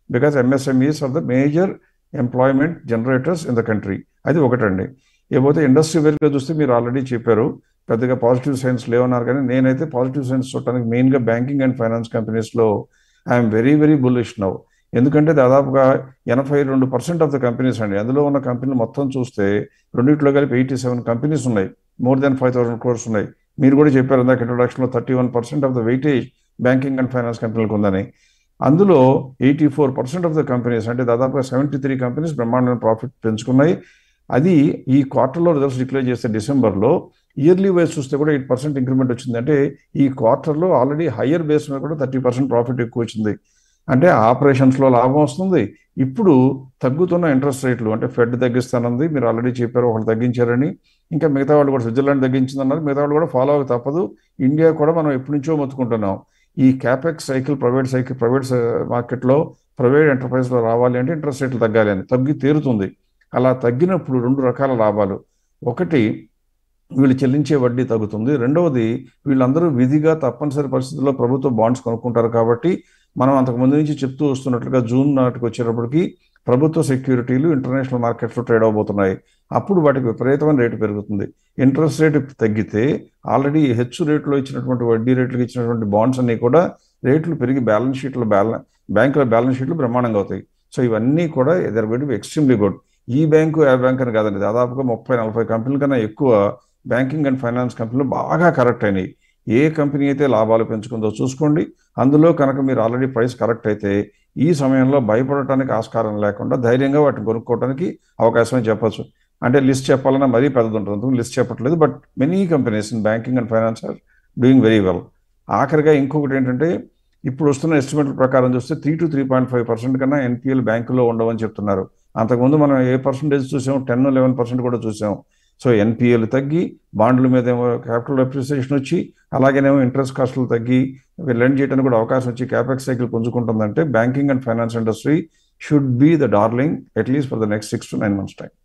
because MSMEs are the major employment generators in the country అది ఒకటండి ఇకపోతే ఇండస్ట్రీ వేర్గా చూస్తే మీరు ఆల్రెడీ చెప్పారు పెద్దగా పాజిటివ్ సైన్స్ లేవన్నారు కానీ నేనైతే పాజిటివ్ సైన్స్ చూడటానికి మెయిన్గా బ్యాంకింగ్ అండ్ ఫైనాన్స్ కంపెనీస్లో I'm very very bullish now ఎందుకంటే దాదాపుగా ఎనభై రెండు పర్సెంట్ ఆఫ్ ద కంపెనీస్ అండి అందులో ఉన్న కంపెనీలు మొత్తం చూస్తే రెండింటిలో కలిపి ఎయిటీ సెవెన్ కంపెనీస్ ఉన్నాయి more than five thousand crores ఉన్నాయి మీరు కూడా చెప్పారు ఇందాక ఇంట్రొడక్షన్లో thirty one percent of the weightage banking and finance కంపెనీలకు ఉందని అందులో eighty four percent of the companies అంటే దాదాపుగా సెవెంటీ త్రీ కంపెనీస్ బ్రహ్మాండమైన ప్రాఫిట్ పెంచుకున్నాయి అది ఈ క్వార్టర్లో రిజల్ట్స్ డిక్లేర్ చేస్తే డిసెంబర్లో ఇయర్లీ వైజ్ చూస్తే కూడా ఎయిట్ పర్సెంట్ ఇంక్రిమెంట్ వచ్చింది అంటే ఈ క్వార్టర్లో ఆల్రెడీ హయ్యర్ బేస్ మీద కూడా థర్టీ పర్సెంట్ ప్రాఫిట్ ఎక్కువ వచ్చింది అంటే ఆపరేషన్స్లో లాభం వస్తుంది ఇప్పుడు తగ్గుతున్న ఇంట్రెస్ట్ రేట్లు అంటే ఫెడ్ తగ్గిస్తానంది మీరు ఆల్రెడీ చెప్పారు ఒకటి తగ్గించారని ఇంకా మిగతా వాళ్ళు కూడా స్విట్జర్లాండ్ తగ్గించిందన్నారు మిగతా వాళ్ళు కూడా ఫాలో అవ్వక తప్పదు ఇండియా కూడా మనం ఎప్పటి నుంచో మొత్తుకుంటున్నాం ఈ capex cycle private cycle private మార్కెట్లో ప్రైవేట్ ఎంటర్ప్రైజ్లో రావాలి అంటే ఇంట్రెస్ట్ రేట్లు తగ్గాలి అని తగ్గి తీరుతుంది అలా తగ్గినప్పుడు రెండు రకాల లాభాలు ఒకటి వీళ్ళు చెల్లించే వడ్డీ తగ్గుతుంది రెండవది వీళ్ళందరూ విధిగా తప్పనిసరి పరిస్థితుల్లో ప్రభుత్వ బాండ్స్ కొనుక్కుంటారు కాబట్టి మనం అంతకు ముందు నుంచి చెప్తూ వస్తున్నట్లుగా జూన్ నాటికి వచ్చేటప్పటికి ప్రభుత్వ సెక్యూరిటీలు ఇంటర్నేషనల్ మార్కెట్స్లో ట్రేడ్ అవబోతున్నాయి అప్పుడు వాటికి విపరీతమైన రేటు పెరుగుతుంది ఇంట్రెస్ట్ రేటు తగ్గితే ఆల్రెడీ హెచ్చు రేట్లో ఇచ్చినటువంటి వడ్డీ రేట్లకు ఇచ్చినటువంటి బాండ్స్ అన్ని కూడా రేట్లు పెరిగి బ్యాలెన్స్ షీట్లు బ్యాలెన్స్ బ్యాంకుల బ్యాలెన్స్ షీట్లు బ్రహ్మాండంగా అవుతాయి సో ఇవన్నీ కూడా ఎదర్ గోయింగ్ ఎక్స్ట్రీమ్లీ గుడ్ ఈ బ్యాంకు ఆ బ్యాంక్ అని కాదండి దాదాపుగా ముప్పై నలభై కంపెనీల కన్నా ఎక్కువ బ్యాంకింగ్ అండ్ ఫైనాన్స్ కంపెనీలు బాగా కరెక్ట్ అయినాయి ఏ కంపెనీ అయితే లాభాలు పెంచుకుందో చూసుకోండి అందులో కనుక మీరు ఆల్రెడీ ప్రైస్ కరెక్ట్ అయితే ఈ సమయంలో భయపడటానికి ఆస్కారం లేకుండా ధైర్యంగా వాటిని కొనుక్కోవడానికి అవకాశం అని చెప్పొచ్చు అంటే లిస్ట్ చెప్పాలన్నా మరీ పెద్దది ఉంటుంది లిస్ట్ చెప్పట్లేదు but many companies in banking and finance are doing very well ఆఖరిగా ఇంకొకటి ఏంటంటే ఇప్పుడు వస్తున్న ఎస్టిమేట్ల ప్రకారం చూస్తే three to three point five percent కన్నా ఎన్పిఎల్ బ్యాంకులో ఉండవని చెప్తున్నారు అంతకుముందు మనం ఏ పర్సెంటేజ్ చూసాం టెన్ లెవెన్ పర్సెంట్ కూడా చూసాం సో ఎన్పిఎల్ తగ్గి బాండ్ల మీద ఏమో క్యాపిటల్ అప్రిసియేషన్ వచ్చి అలాగేనేమో ఇంట్రెస్ట్ కాస్టులు తగ్గి లెండ్ చేయడానికి కూడా అవకాశం వచ్చి క్యాపెక్స్ సైకిల్ పుంజుకుంటుందంటే banking and finance industry should be the darling at least for the next six to nine months time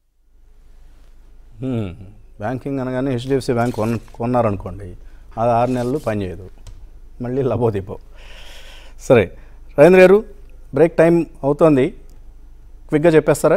banking అనగానే హెచ్డిఎఫ్సి బ్యాంక్ కొన్ కొన్నారనుకోండి అది ఆరు నెలలు పనిచేయదు మళ్ళీ లబోదిపో సరే రాజేంద్ర గారు బ్రేక్ టైం అవుతోంది క్విక్గా చెప్పేస్తారా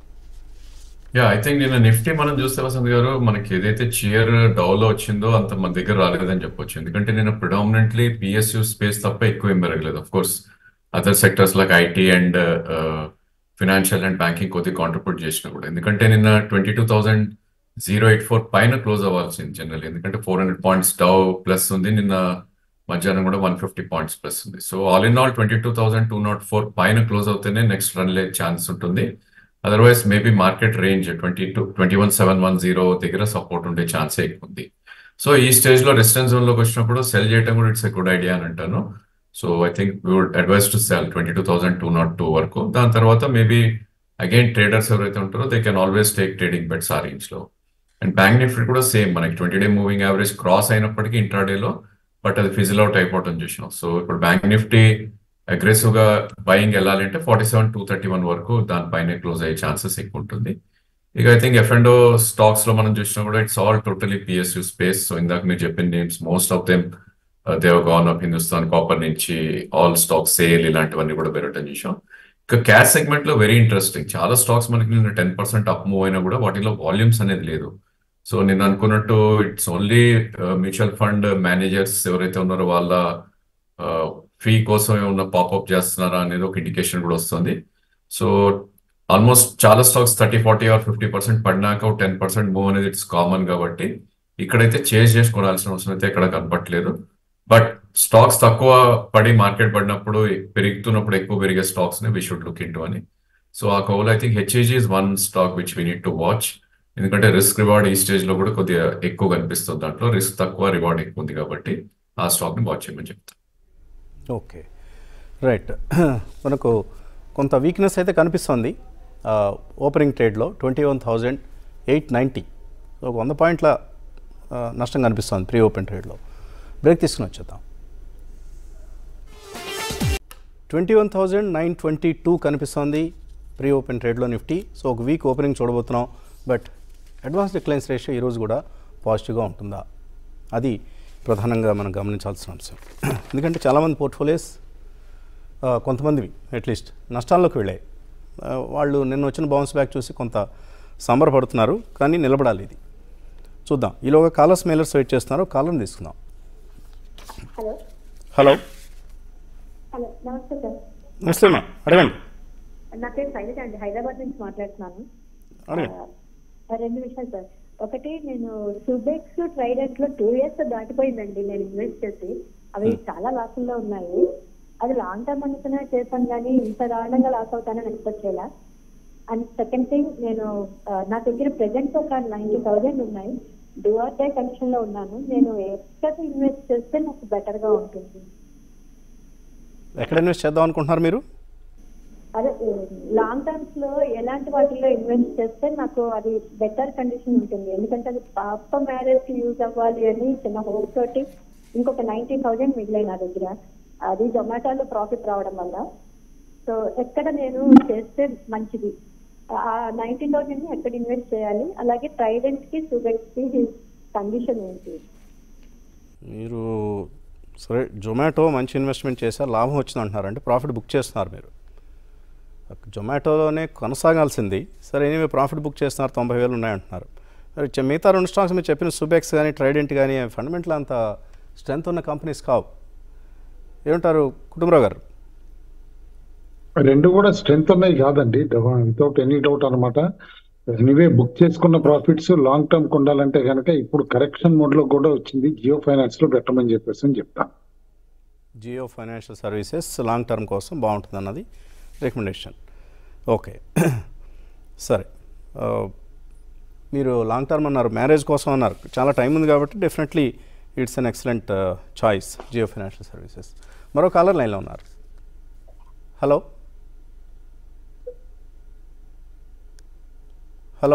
యా ఐ థింక్ నిన్న నిఫ్టీ మనం చూస్తే వసంత్ గారు మనకి ఏదైతే చీర్ డౌలో వచ్చిందో అంత మన దగ్గర రాలేదని చెప్పొచ్చు ఎందుకంటే నేను ప్రిడామినెంట్లీ పిఎస్యూ స్పేస్ తప్ప ఎక్కువ ఏం పెరగలేదు of course other sectors like IT and financial and banking కొద్దిగా కాంట్రిబ్యూట్ చేసిన కూడా ఎందుకంటే నిన్న twenty two thousand zero eight four పైన క్లోజ్ అవ్వాల్సింది జనరల్ ఎందుకంటే four hundred points Dow plus ఉంది నిన్న మధ్యాహ్నం కూడా వన్ ఫిఫ్టీ పాయింట్స్ ప్లస్ ఉంది so all in all twenty two thousand two not four పైన క్లోజ్ అవుతేనే నెక్స్ట్ రన్ లే ఛాన్స్ ఉంటుంది otherwise maybe market range twenty two twenty one seven one zero దగ్గర సపోర్ట్ ఉండే ఛాన్స్ ఎక్కువ ఉంది so ఈ స్టేజ్ లో రెసిడెన్స్ జోన్ లోకి వచ్చినప్పుడు సెల్ చేయడం కూడా ఇట్స్ ఎ గుడ్ ఐడియా అని అంటాను so I think would advise to sell twenty two thousand two not two వరకు దాని తర్వాత మేబీ అగైన్ ట్రేడర్స్ ఎవరైతే ఉంటారో they can always take trading bets ఆ రేంజ్ లో అండ్ బ్యాంక్ నిఫ్టీ కూడా సేమ్ మనకి twenty day moving average cross అయినప్పటికీ ఇంట్రాడేలో బట్ అది ఫిజిల్ అవుట్ అయిపోవటం చూసినాం సో ఇప్పుడు బ్యాంక్ నిఫ్టీ అగ్రెసివ్ గా బయింగ్ వెళ్ళాలి అంటే forty seven two thirty one వరకు దానిపైనే క్లోజ్ అయ్యే ఛాన్సెస్ ఎక్కువ ఉంటుంది ఇక I think F and stocks లో మనం చూసినా కూడా it's all totally PSU space so ఇందాక మీరు చెప్పిన names most of them they've gone up Hindustan Copper నుంచి ఆల్ స్టాక్స్ సేల్ ఇలాంటివన్నీ కూడా పెరగటం చూసాం ఇక క్యాష్ సెగ్మెంట్ లో వెరీ ఇంట్రెస్టింగ్ చాలా స్టాక్స్ మనకి నిన్న టెన్ పర్సెంట్ అప్ మూవ్ అయినా కూడా వాటిలో వాల్యూమ్స్ అనేది లేదు సో నేను అనుకున్నట్టు it's only mutual fund managers ఎవరైతే ఉన్నారో వాళ్ళ ఫీ కోసం ఏమన్నా పాపప్ చేస్తున్నారా అనేది ఒక ఇండికేషన్ కూడా వస్తుంది సో ఆల్మోస్ట్ చాలా stocks thirty forty or fifty percent పడినాక టెన్ పర్సెంట్ మూవ్ అనేది ఇట్స్ కామన్ కాబట్టి ఇక్కడైతే చేంజ్ చేసి కొనాల్సిన అవసరం అయితే ఇక్కడ కనపట్లేదు బట్ స్టాక్స్ తక్కువ పడి మార్కెట్ పడినప్పుడు పెరుగుతున్నప్పుడు ఎక్కువ పెరిగే స్టాక్స్ ని వి షుడ్ లుక్ ఇన్ అని సో ఆ కౌల్ I think HEG is one stock which we need to watch ఎందుకంటే రిస్క్ రివార్డ్ ఈ స్టేజ్ లో కూడా కొద్దిగా ఎక్కువ కనిపిస్తుంది దాంట్లో రిస్క్ తక్కువ రివార్డ్ ఎక్కువ ఉంది కాబట్టి ఆ స్టాక్ ని వాచ్ చేయమని చెప్తాను ఓకే రైట్ మనకు కొంత వీక్నెస్ అయితే కనిపిస్తుంది ఓపెనింగ్ ట్రేడ్లో twenty one thousand eight ninety ఒక వంద పాయింట్ల ఆ, నష్టం కనిపిస్తుంది ప్రీ ఓపెన్ ట్రేడ్లో బ్రేక్ తీసుకుని వచ్చేద్దాం twenty one thousand nine twenty two కనిపిస్తుంది ప్రీ ఓపెన్ ట్రేడ్లో నిఫ్టీ సో ఒక వీక్ ఓపెనింగ్ చూడబోతున్నాం బట్ అడ్వాన్స్ డిక్లైన్స్ రేషియో ఈరోజు కూడా పాజిటివ్గా ఉంటుందా అది ప్రధానంగా మనం గమనించాల్సిన అంశం ఎందుకంటే చాలామంది పోర్ట్ఫోలియోస్ ఆ, కొంతమందివి అట్లీస్ట్ నష్టాల్లోకి వెళ్ళాయి ఆ, వాళ్ళు నిన్న వచ్చిన బౌన్స్ బ్యాక్ చూసి కొంత సంబరపడుతున్నారు కానీ నిలబడాలి ఇది చూద్దాం ఈలోగా కాలర్స్ మెయిలర్స్ వెయిట్ చేస్తున్నారు కాలర్ని తీసుకుందాం హలో హలో హలో నమస్తే సార్ నమస్తే అమ్మా అడగండి నా పేరు శైలజ అండి హైదరాబాద్ నుంచి మాట్లాడుతున్నాను అడగండి ఆ, రెండు విషయాలు సార్ ఒకటి నేను సుబెక్స్ ట్రైడెంట్ లో టూ ఇయర్స్ దాటిపోయిందండి నేను ఇన్వెస్ట్ చేసి అవి చాలా లాసుల్లో ఉన్నాయి అది లాంగ్ టర్మ్ అనుకునే చేశాను కానీ ఇంత దారుణంగా లాస్ అవుతానని ఎక్స్పెక్ట్ చేయాల అండ్ సెకండ్ థింగ్ నేను ఆ, నా దగ్గర ప్రెసెంట్ ఒక నైన్టీ థౌజండ్ ఉన్నాయి డూఆర్ డే కండిషన్ లో ఉన్నాను నేను ఎక్కడ ఇన్వెస్ట్ చేస్తే నాకు బెటర్ గా ఉంటుంది ఎక్కడ ఇన్వెస్ట్ చేద్దాం అనుకుంటున్నారు మీరు అదే లాంగ్ టర్మ్స్ లో ఎలాంటి వాటిల్లో ఇన్వెస్ట్ చేస్తే నాకు అది బెటర్ కండిషన్ ఉంటుంది ఎందుకంటే అది పాప మ్యారేజ్ కి యూజ్ అవ్వాలి అని చిన్న హోప్ తోటి ఇంకొక నైన్టీ థౌజండ్ మిగిలాయి నా దగ్గర అది జొమాటోలో ప్రాఫిట్ రావడం వల్ల సో ఎక్కడ నేను చేస్తే మంచిది ఆ నైన్టీ థౌజండ్ ని ఎక్కడ ఇన్వెస్ట్ చేయాలి అలాగే ట్రైడెంట్ కి సుగెక్స్ కి కండిషన్ ఏంటి మీరు సరే జొమాటో మంచి ఇన్వెస్ట్మెంట్ చేశారు లాభం వచ్చింది అంటున్నారు అంటే ప్రాఫిట్ బుక్ చేస్తున్నారు మీరు జొమాటోలోనే కొనసాగాల్సింది సరే ఎనీవే ప్రాఫిట్ బుక్ చేస్తున్నారు తొంభై వేలు ఉన్నాయంటున్నారు మరి చె- మిగతా రెండు స్టాక్స్ మీరు చెప్పిన సుబెక్స్ కానీ ట్రైడెంట్ కానీ ఫండమెంటల్ అంత స్ట్రెంత్ ఉన్న కంపెనీస్ కావు ఏమంటారు కుటుంబరావు గారు రెండు కూడా స్ట్రెంత్ ఉన్నాయి కాదండి వితౌట్ ఎనీ డౌట్ అనమాట ఎనీవే బుక్ చేసుకున్న ప్రాఫిట్స్ లాంగ్ టర్మ్ ఉండాలంటే కనుక ఇప్పుడు కరెక్షన్ మోడ్ లో కూడా వచ్చింది జియో ఫైనాన్స్ లో పెట్టమని చెప్పేసి అని చెప్తా Jio Financial Services long term కోసం బాగుంటుంది అన్నది రికమెండేషన్ ఓకే సరే ఆ, మీరు లాంగ్ టర్మ్ అన్నారు మ్యారేజ్ కోసం అన్నారు చాలా టైం ఉంది కాబట్టి definitely it's an excellent choice Jio Financial Services మరో కాలర్ లైన్లో ఉన్నారు హలో హలో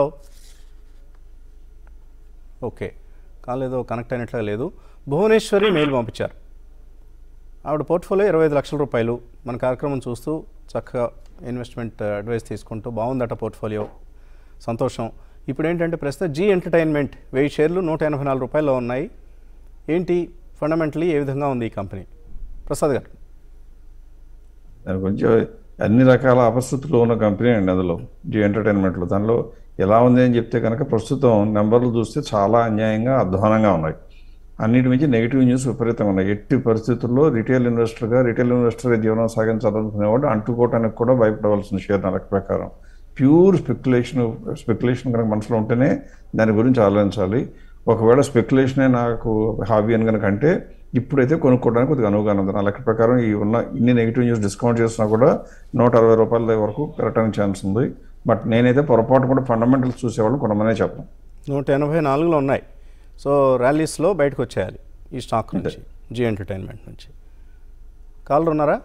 ఓకే కాల్ ఏదో కనెక్ట్ అయినట్లుగా లేదు భువనేశ్వరి మెయిల్ పంపించారు ఆవిడ పోర్ట్ఫోలియో ఇరవై ఐదు లక్షల రూపాయలు మన కార్యక్రమం చూస్తూ చక్కగా ఇన్వెస్ట్మెంట్ అడ్వైస్ తీసుకుంటూ బాగుందట పోర్ట్ఫోలియో సంతోషం ఇప్పుడు ఏంటంటే ప్రస్తుతం జీ ఎంటర్టైన్మెంట్ వెయ్యి షేర్లు నూట ఎనభై నాలుగు రూపాయల్లో ఉన్నాయి ఏంటి ఫండమెంటలీ ఏ విధంగా ఉంది ఈ కంపెనీ ప్రసాద్ గారు దాని గురించి అన్ని రకాల అపస్థితులు ఉన్న కంపెనీ అండి అందులో జీ ఎంటర్టైన్మెంట్లో దానిలో ఎలా ఉంది అని చెప్తే కనుక ప్రస్తుతం నెంబర్లు చూస్తే చాలా అన్యాయంగా అధ్వానంగా ఉన్నాయి అన్నిటి మించి నెగిటివ్ న్యూస్ విపరీతంగా ఉన్నాయి ఎట్టి పరిస్థితుల్లో రిటైల్ ఇన్వెస్టర్గా రిటైల్ ఇన్వెస్టర్గా జీవనం సాగించాలనుకునేవాడు అంటుకోవటానికి కూడా భయపడవలసిన షేర్ నా లెక్క ప్రకారం ప్యూర్ స్పెక్యులేషన్ స్పెక్యులేషన్ కనుక మనసులో ఉంటేనే దాని గురించి ఆలోచించాలి ఒకవేళ స్పెక్యులేషనే నాకు హాబీ అని కనుక అంటే ఇప్పుడైతే కొనుక్కోవడానికి కొద్దిగా అనువుగానే ఉంది నా లెక్క ప్రకారం ఈ ఉన్న ఇన్ని నెగిటివ్ న్యూస్ డిస్కౌంట్ చేసినా కూడా నూట అరవై రూపాయల వరకు పెరగడానికి ఛాన్స్ ఉంది బట్ నేనైతే పొరపాటు కూడా ఫండమెంటల్స్ చూసేవాళ్ళని కొనమనే చెప్పను నూట ఎనభై నాలుగులో ఉన్నాయి సో ర్యాలీస్లో బయటకు వచ్చేయాలి ఈ స్టాక్ నుంచి జీ ఎంటర్టైన్మెంట్ నుంచి కాలర్ ఉన్నారా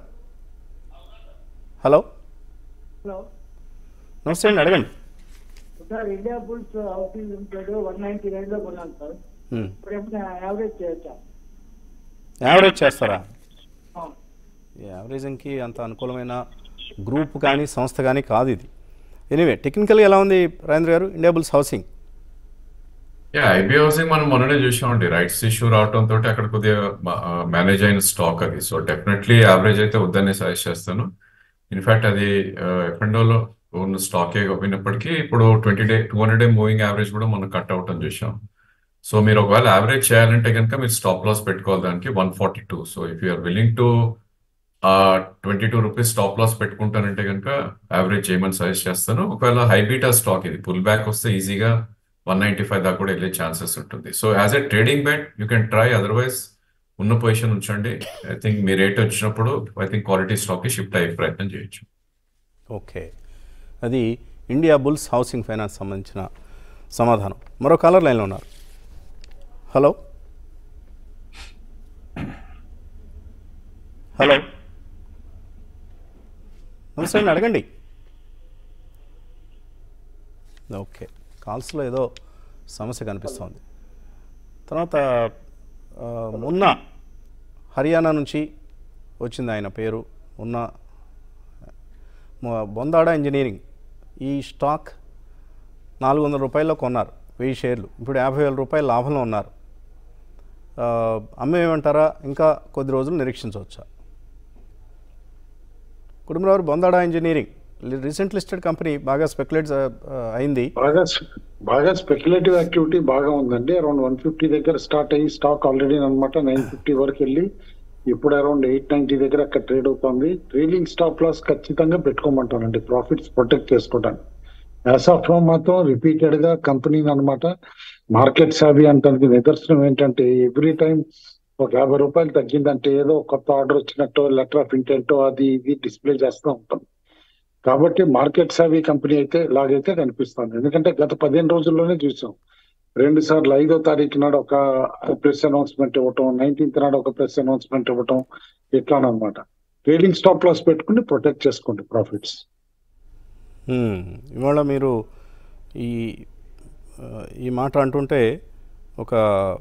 హలో హలో నమస్తే అండి అడగండి sir India bulls Housing Limited one ninety nine లో కొన్నాను సార్ హ్మ్. ఇప్పుడు ఏమైనా యావరేజ్ చేయొచ్చా యావరేజ్ చేస్తారా ఆ. యావరేజింగ్కి అంత అనుకూలమైన గ్రూప్ కానీ సంస్థ కానీ కాదు ఇది ఎనీవే టెక్నికల్గా ఎలా ఉంది Rajendra garu India bulls Housing yeah IB Housing మనం మొన్ననే చూసామండి రైట్స్ ఇష్యూ రావడం తోటి అక్కడ కొద్దిగా మేనేజ్ అయిన స్టాక్ అది సో డెఫినెట్లీ యావరేజ్ అయితే వద్దనే సజెస్ట్ చేస్తాను ఇన్ఫాక్ట్ అది ఎఫ్ఎండోలో ఉన్న స్టాకే అయినప్పటికీ ఇప్పుడు twenty day two hundred day moving average కూడా మనం కట్ అవటం చూసాం సో మీరు ఒకవేళ యావరేజ్ చేయాలంటే కనుక మీరు స్టాప్ లాస్ పెట్టుకోవాలి దానికి one forty two so if you're willing to twenty two rupees stop loss పెట్టుకుంటానంటే కనుక యావరేజ్ చేయమని సజెస్ట్ చేస్తాను ఒకవేళ హైబీటా స్టాక్ ఇది పుల్ బ్యాక్ వస్తే ఈజీగా వన్ నైంటీ ఫైవ్ దాకా కూడా వెళ్ళే ఛాన్సెస్ ఉంటుంది so as a trading bet you can try otherwise ఉన్న పొజిషన్ ఉంచండి ఐ థింక్ మీ రేట్ వచ్చినప్పుడు ఐ థింక్ క్వాలిటీ స్టాక్కి షిఫ్ట్ అయ్యే ప్రయత్నం చేయొచ్చు ఓకే అది ఇండియా బుల్స్ హౌసింగ్ ఫైనాన్స్ సంబంధించిన సమాధానం మరో కాలర్ లైన్లో ఉన్నారు హలో హలో నమస్తే అండి అడగండి ఓకే కాల్స్లో ఏదో సమస్య కనిపిస్తోంది తర్వాత ఆ, మొన్న హర్యానా నుంచి వచ్చింది ఆయన పేరు ఉన్న మొ- బొందాడ ఇంజనీరింగ్ ఈ స్టాక్ నాలుగు వందల రూపాయల్లో కొన్నారు వెయ్యి షేర్లు ఇప్పుడు యాభై వేల రూపాయల లాభంలో ఉన్నారు ఆ, అమ్మేయమంటారా ఇంకా కొద్ది రోజులు నిరీక్షించవచ్చా Kutumbarao Bondada engineering recent listed company బాగా స్పెక్యులేట్ అయింది బాగా బాగా స్పెక్యులేటివ్ యాక్టివిటీ బాగా ఉందండి అరౌండ్ వన్ ఫిఫ్టీ దగ్గర స్టార్ట్ అయ్యి స్టాక్ ఆల్రెడీ అనమాట నైన్ ఫిఫ్టీ వరకు వెళ్ళి ఇప్పుడు అరౌండ్ ఎయిట్ నైన్టీ దగ్గర అక్కడ ట్రేడ్ అవుతుంది ట్రేడింగ్ స్టాప్ లాస్ ఖచ్చితంగా పెట్టుకోమంటానండి ప్రాఫిట్స్ ప్రొటెక్ట్ చేసుకోవడానికి యాజ్ ఆఫ్ నో మాత్రం రిపీటెడ్ గా కంపెనీని అనమాట మార్కెట్ సావి అంటానికి నిదర్శనం ఏంటంటే ఎవ్రీ టైం ఒక యాభై రూపాయలు తగ్గిందంటే ఏదో కొత్త ఆర్డర్ వచ్చినట్టు లెటర్ ఆఫ్ ఇంటెంటో అది ఇది డిస్ప్లే చేస్తూ ఉంటాం కాబట్టి మార్కెట్ సావి కంపెనీ అయితే ఇలాగైతే కనిపిస్తుంది ఎందుకంటే గత పదిహేను రోజుల్లోనే చూసాం రెండు సార్లు ఐదో తారీఖు నాడు ఒక ప్రెస్ అనౌన్స్మెంట్ ఇవ్వటం నైన్టీన్త్ నాడు ఒక ప్రెస్ అనౌన్స్మెంట్ ఇవ్వటం ఇట్లానమాట ట్రేడింగ్ స్టాప్ లాస్ పెట్టుకుని ప్రొటెక్ట్ చేసుకోండి ప్రాఫిట్స్ Hmm. ఇవాళ మీరు ఈ ఆ, ఈ మాట అంటుంటే ఒక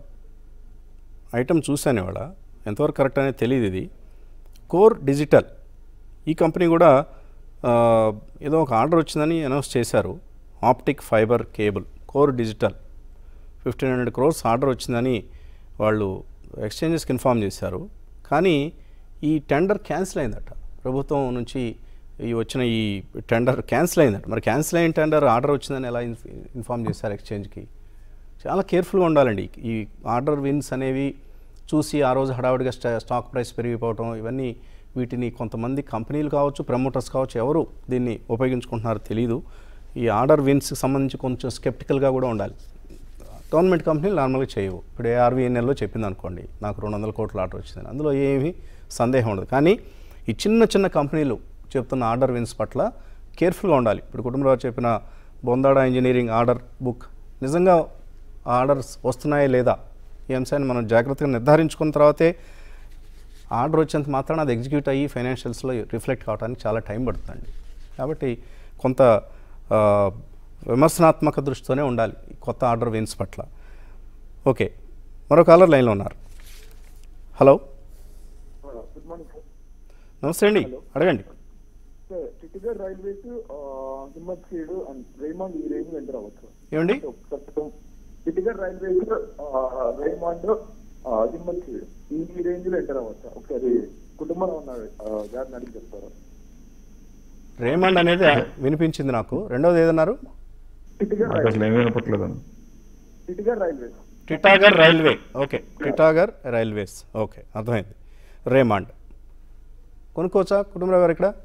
ఐటమ్ చూశాను ఇవాళ ఎంతవరకు కరెక్ట్ అనేది తెలియదు ఇది కోర్ డిజిటల్ ఈ కంపెనీ కూడా ఆ, ఏదో ఒక ఆర్డర్ వచ్చిందని అనౌన్స్ చేశారు optic fibre cable core digital fifteen hundred crores order వచ్చిందని వాళ్ళు ఎక్స్చేంజెస్కి ఇన్ఫామ్ చేశారు కానీ ఈ టెండర్ క్యాన్సిల్ అయిందట ప్రభుత్వం నుంచి ఈ వచ్చిన ఈ టెండర్ క్యాన్సిల్ అయిందట మరి క్యాన్సిల్ అయిన టెండర్ ఆర్డర్ వచ్చిందని ఎలా ఇన్ఫ్- ఇన్ఫామ్ చేశారు ఎక్స్చేంజ్కి చాలా కేర్ఫుల్గా ఉండాలండి ఈ ఆర్డర్ విన్స్ అనేవి చూసి ఆ రోజు హడావుడిగా స్టా స్టాక్ ప్రైస్ పెరిగిపోవటం ఇవన్నీ వీటిని కొంతమంది కంపెనీలు కావచ్చు ప్రమోటర్స్ కావచ్చు ఎవరు దీన్ని ఉపయోగించుకుంటున్నారో తెలియదు ఈ ఆర్డర్ విన్స్కి సంబంధించి కొంచెం స్కెప్టికల్గా కూడా ఉండాలి గవర్నమెంట్ కంపెనీలు నార్మల్గా చేయవు ఇప్పుడు ఏఆర్వీఎన్ఎల్లో చెప్పింది అనుకోండి నాకు రెండు వందల కోట్ల ఆర్డర్ వచ్చిందని అందులో ఏమీ సందేహం ఉండదు కానీ ఈ చిన్న చిన్న కంపెనీలు చెప్తున్న ఆర్డర్ విన్స్ పట్ల కేర్ఫుల్గా ఉండాలి ఇప్పుడు కుటుంబరావు చెప్పిన బొందాడా ఇంజనీరింగ్ ఆర్డర్ బుక్ నిజంగా ఆ ఆర్డర్స్ వస్తున్నాయా లేదా ఈ అంశాన్ని మనం జాగ్రత్తగా నిర్ధారించుకున్న తర్వాతే ఆర్డర్ వచ్చేంత మాత్రాన అది ఎగ్జిక్యూట్ అయ్యి ఫైనాన్షియల్స్లో రిఫ్లెక్ట్ కావడానికి చాలా టైం పడుతుందండి కాబట్టి కొంత ఆ, విమర్శనాత్మక దృష్టితోనే ఉండాలి ఈ కొత్త ఆర్డర్ విన్స్ పట్ల ఓకే మరో కాలర్ లైన్లో ఉన్నారు హలో గుడ్ మార్నింగ్ సార్ నమస్తే అండి అడగండి sir Titagarh Railways Himmat Seed and Raymond ఈ రేంజ్ ఎంటర్ అవ్వచ్చు ఏమండి ప్రస్తుతం Titagarh Railways Raymond Himmat Seed ఈ రేంజ్ లో ఎంటర్ అవ్వచ్చు ఒకసారి కుటుంబంలో ఉన్న గారిని అడిగి చెప్తారా రేమండ్ అనేది వినిపించింది నాకు రెండవది ఏదన్నారు చిట్టిగర్ నాకు అసలు ఏమీ వినపట్లేదండి Titagarh Railways Titagarh Railway okay Titagarh Railways okay అర్థమైంది రేమాండ్ కొనుక్కోవచ్చా కుటుంబరావు గారు ఇక్కడ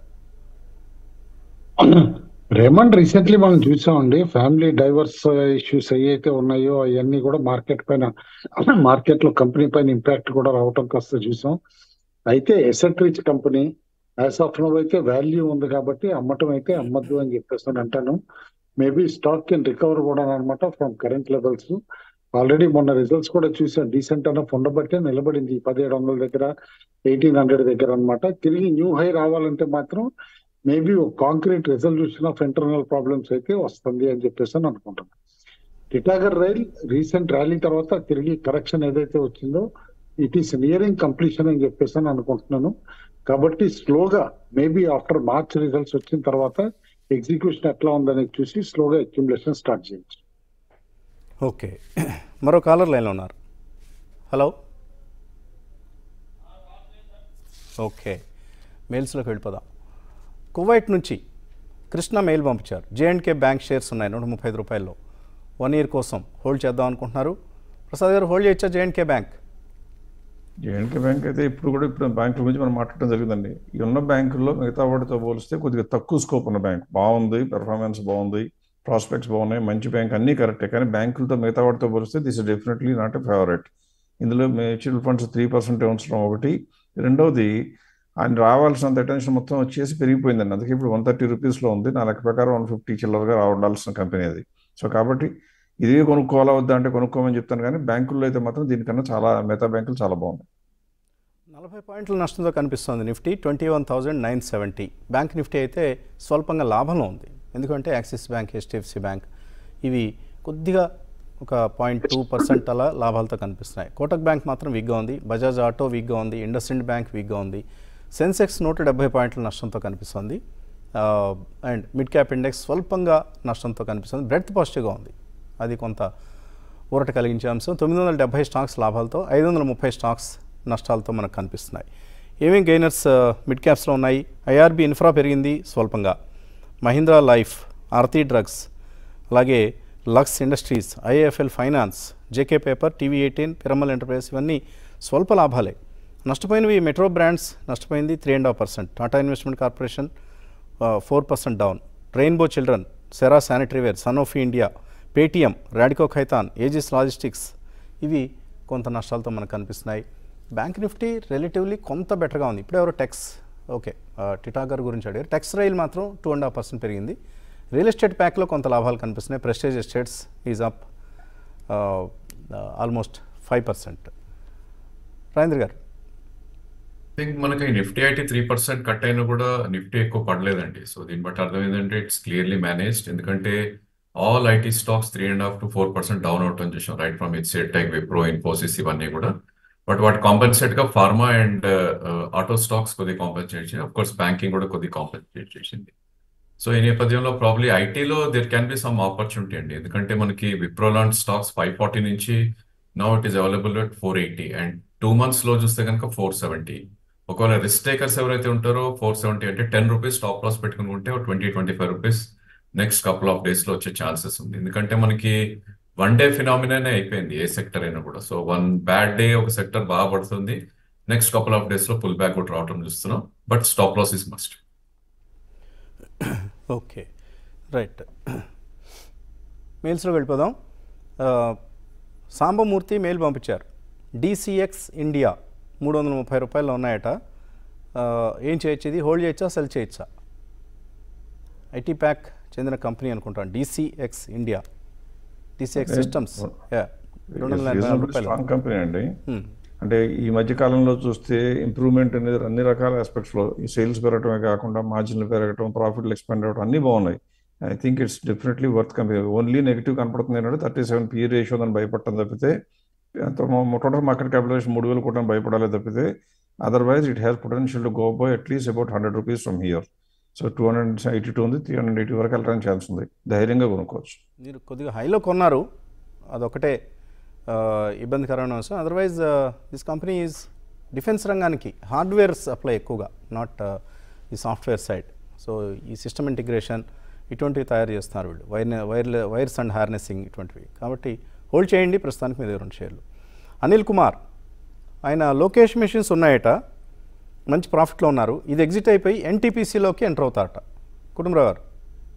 రేమండ్ రీసెంట్లీ మనం చూసామండి ఫ్యామిలీ డైవర్స్ ఇష్యూస్ ఏవైతే ఉన్నాయో అవన్నీ కూడా మార్కెట్ పైన మార్కెట్ లో కంపెనీ పైన ఇంపాక్ట్ కూడా రావటం కాస్త చూసాం అయితే asset rich company as of now అయితే వాల్యూ ఉంది కాబట్టి అమ్మటం అయితే అమ్మద్దు అని చెప్పేసి అని అంటాను మేబీ స్టాక్ కెన్ రికవర్ కూడా అనమాట ఫ్రమ్ కరెంట్ లెవెల్స్ ఆల్రెడీ మొన్న రిజల్ట్స్ కూడా చూసాం డీసెంట్ అన్న ఉండబట్టే నిలబడింది పదిహేడు వందల దగ్గర ఎయిటీన్ హండ్రెడ్ దగ్గర అన్నమాట తిరిగి న్యూ హై రావాలంటే మాత్రం maybe concrete resolution of internal problems అయితే వస్తుంది అని చెప్పేసి అని అనుకుంటున్నాను టిటాగర్ రైల్ రీసెంట్ ర్యాలీ తర్వాత తిరిగి కరెక్షన్ ఏదైతే వచ్చిందో ఇట్ ఈస్ నియరింగ్ కంప్లీషన్ అని చెప్పేసి అని అనుకుంటున్నాను కాబట్టి స్లోగా మేబీ ఆఫ్టర్ మార్చ్ రిజల్ట్స్ వచ్చిన తర్వాత ఎగ్జిక్యూషన్ ఎట్లా ఉందనేది చూసి స్లోగా అక్యుములేషన్ స్టార్ట్ చేయొచ్చు ఓకే మరో కాలర్ లైన్లో ఉన్నారు హలో ఓకే మెయిల్స్లోకి వెళ్ళిపోదాం కువైట్ నుంచి కృష్ణ మెయిల్ పంపించారు జేఎండ్కే బ్యాంక్ షేర్స్ ఉన్నాయి నూట ముప్పై ఐదు రూపాయల్లో వన్ ఇయర్ కోసం హోల్డ్ చేద్దాం అనుకుంటున్నారు ప్రసాద్ గారు హోల్డ్ చేయొచ్చా జేఎండ్కే బ్యాంక్ జేఎన్కే బ్యాంక్ అయితే ఇప్పుడు కూడా ఇప్పుడు బ్యాంకుల గురించి మనం మాట్లాడడం జరిగిందండి ఈ ఉన్న బ్యాంకుల్లో మిగతా వాటితో పోలిస్తే కొద్దిగా తక్కువ స్కోప్ ఉన్న బ్యాంక్ బాగుంది పెర్ఫార్మెన్స్ బాగుంది ప్రాస్పెక్ట్స్ బాగున్నాయి మంచి బ్యాంక్ అన్నీ కరెక్టే కానీ బ్యాంకులతో మిగతా వాటితో పోలిస్తే this is definitely not a favourite ఇందులో మ్యూచువల్ ఫండ్స్ త్రీ పర్సెంట్ ఉంచడం ఒకటి రెండవది ఆయన రావాల్సినంత అటెన్షన్ మొత్తం వచ్చేసి పెరిగిపోయిందండి అందుకే ఇప్పుడు వన్ థర్టీ రూపీస్లో ఉంది నా లెక్క ప్రకారం వన్ ఫిఫ్టీ చిల్లరగా రావాల్సిన కంపెనీ అది సో కాబట్టి ఇది కొనుక్కోవాలా వద్దా అంటే కొనుక్కోమని చెప్తాను కానీ బ్యాంకుల్లో అయితే మాత్రం దీనికన్నా చాలా మిగతా బ్యాంకులు చాలా బాగున్నాయి నలభై పాయింట్ల నష్టంతో కనిపిస్తోంది Nifty twenty one thousand nine seventy bank Nifty అయితే స్వల్పంగా లాభంలో ఉంది ఎందుకంటే యాక్సిస్ బ్యాంక్ హెచ్డిఎఫ్సి బ్యాంక్ ఇవి కొద్దిగా ఒక పాయింట్ టూ పర్సెంట్ అలా లాభాలతో కనిపిస్తున్నాయి కోటక్ బ్యాంక్ మాత్రం వీక్గా ఉంది బజాజ్ ఆటో వీక్గా ఉంది ఇండస్ఇండ్ బ్యాంక్ వీక్గా ఉంది సెన్సెక్స్ నూట డెబ్బై పాయింట్ల నష్టంతో కనిపిస్తుంది అండ్ మిడ్ క్యాప్ ఇండెక్స్ స్వల్పంగా నష్టంతో కనిపిస్తుంది బ్రెడ్త్ పాజిటివ్గా ఉంది అది కొంత ఊరట కలిగించే అంశం తొమ్మిది వందల డెబ్బై స్టాక్స్ లాభాలతో ఐదు వందల ముప్పై స్టాక్స్ నష్టాలతో మనకు కనిపిస్తున్నాయి ఏమేం గెయినర్స్ మిడ్ క్యాప్స్లో ఉన్నాయి ఐఆర్బి ఇన్ఫ్రా పెరిగింది స్వల్పంగా మహీంద్రా లైఫ్ ఆర్తి డ్రగ్స్ అలాగే Lux Industries IIFL Finance JK Paper TV eighteen Piramal Enterprise ఇవన్నీ స్వల్ప లాభాలే నష్టపోయినవి మెట్రో బ్రాండ్స్ నష్టపోయింది three and half percent Tata Investment Corporation four percent down Rainbow Children Cera Sanitaryware Sanofi India Paytm Radico Khaitan Aegis Logistics ఇవి కొంత నష్టాలతో మనకు కనిపిస్తున్నాయి బ్యాంక్ నిఫ్టీ రిలేటివ్లీ కొంత బెటర్గా ఉంది ఇప్పుడు ఎవరో టెక్స్ ఓకే టిటాగర్ గురించి అడిగారు టెక్స్ రైల్ మాత్రం టూ అండ్ హాఫ్ పర్సెంట్ పెరిగింది రియల్ ఎస్టేట్ ప్యాక్లో కొంత లాభాలు కనిపిస్తున్నాయి Prestige Estates is up almost five percent Rajendra garu think మనకి నిఫ్టీ అయితే త్రీ పర్సెంట్ కట్ అయినా కూడా నిఫ్టీ ఎక్కువ పడలేదండి సో దీన్ని బట్టి అర్థం ఏంటంటే ఇట్స్ క్లియర్లీ మేనేజ్డ్ ఎందుకంటే all IT stocks three and half to four percent down అవటం చూసాం right from it set tech Wipro Infosys ఇవన్నీ కూడా బట్ వాటి కాంపెన్సేట్ గా ఫార్మా అండ్ ఆటో స్టాక్స్ కొద్దిగా కాంపెన్సేట్ చేసింది అఫ్ కోర్స్ బ్యాంకింగ్ కూడా కొద్దిగా కాంపెన్సేట్ చేసింది సో ఈ నేపథ్యంలో ప్రాబ్లీ ఐటీలో there can be some opportunity అండి ఎందుకంటే మనకి విప్రో లాంటి స్టాక్స్ ఫైవ్ ఫార్టీ నుంచి now it is available at four eighty and two months లో చూస్తే కనుక ఫోర్ సెవెంటీ ఒకవేళ రిస్క్ టేకర్స్ ఎవరైతే ఉంటారో ఫోర్ సెవెంటీ అంటే టెన్ రూపీస్ టాప్ లాస్ పెట్టుకుని ఉంటే twenty twenty five rupees next couple of days లో వచ్చే ఛాన్సెస్ ఉంది ఎందుకంటే మనకి వన్ డే ఫినామినానే అయిపోయింది ఏ సెక్టర్ అయినా కూడా సో వన్ బ్యాడ్ డే ఒక సెక్టర్ బాగా పడుతుంది నెక్స్ట్ కపుల్ ఆఫ్ డేస్ లో పుల్ బ్యాక్ కూడా రావడం చూస్తున్నాం but stop loss is must okay right మెయిల్స్లో వెళ్ళిపోదాం ఆ, సాంబమూర్తి మెయిల్ పంపించారు డిసిఎక్స్ ఇండియా మూడు వందల ముప్పై రూపాయలు ఉన్నాయట ఆ, ఏం చేయొచ్చు ఇది హోల్డ్ చేయొచ్చా సెల్ చేయొచ్చా ఐటీ ప్యాక్ చెందిన కంపెనీ అనుకుంటాను డిసిఎక్స్ ఇండియా డిసిఎక్స్ సిస్టమ్స్ రెండు వందల ఎనభై నాలుగు రూపాయలు స్ట్రాంగ్ కంపెనీ అండి Hmm. అంటే ఈ మధ్య కాలంలో చూస్తే ఇంప్రూవ్మెంట్ అనేది అన్ని రకాల ఆస్పెక్ట్స్లో ఈ సేల్స్ పెరగటమే కాకుండా మార్జిన్లు పెరగటం ప్రాఫిట్లు ఎక్స్పెండ్ అవ్వడం అన్నీ బాగున్నాయి I think it's definitely worth company only negative కనపడుతుంది ఏంటంటే థర్టీ సెవెన్ పీ రేషియో అని భయపడటం తప్పితే టోటల్ మార్కెట్ క్యాపిటలేషన్ మూడు వేలు కూడా భయపడాలి తప్పితే otherwise it has potential to go by at least about hundred rupees from here so two hundred eighty two ఉంది త్రీ హండ్రెడ్ ఎయిటీ వరకు వెళ్ళడానికి ఛాన్స్ ఉంది ధైర్యంగా కొనుక్కోవచ్చు మీరు కొద్దిగా హైలో కొన్నారు అదొకటే ఆ, ఇబ్బందికరమైన అంశం otherwise this company is defence రంగానికి హార్డ్వేర్ సప్లై ఎక్కువగా నాట్ ఈ సాఫ్ట్వేర్ సైడ్ సో ఈ సిస్టమ్ ఇంటిగ్రేషన్ ఇటువంటివి తయారు చేస్తున్నారు వీళ్ళు wire wire wires and harnessing ఇటువంటివి కాబట్టి హోల్డ్ చేయండి ప్రస్తుతానికి మీ దగ్గర రెండు షేర్లు అనిల్ కుమార్ ఆయన లోకేష్ మెషిన్స్ ఉన్నాయట మంచి ప్రాఫిట్లో ఉన్నారు ఇది ఎగ్జిట్ అయిపోయి ఎన్టీపీసీలోకి ఎంటర్ అవుతారట కుటుంబరావు గారు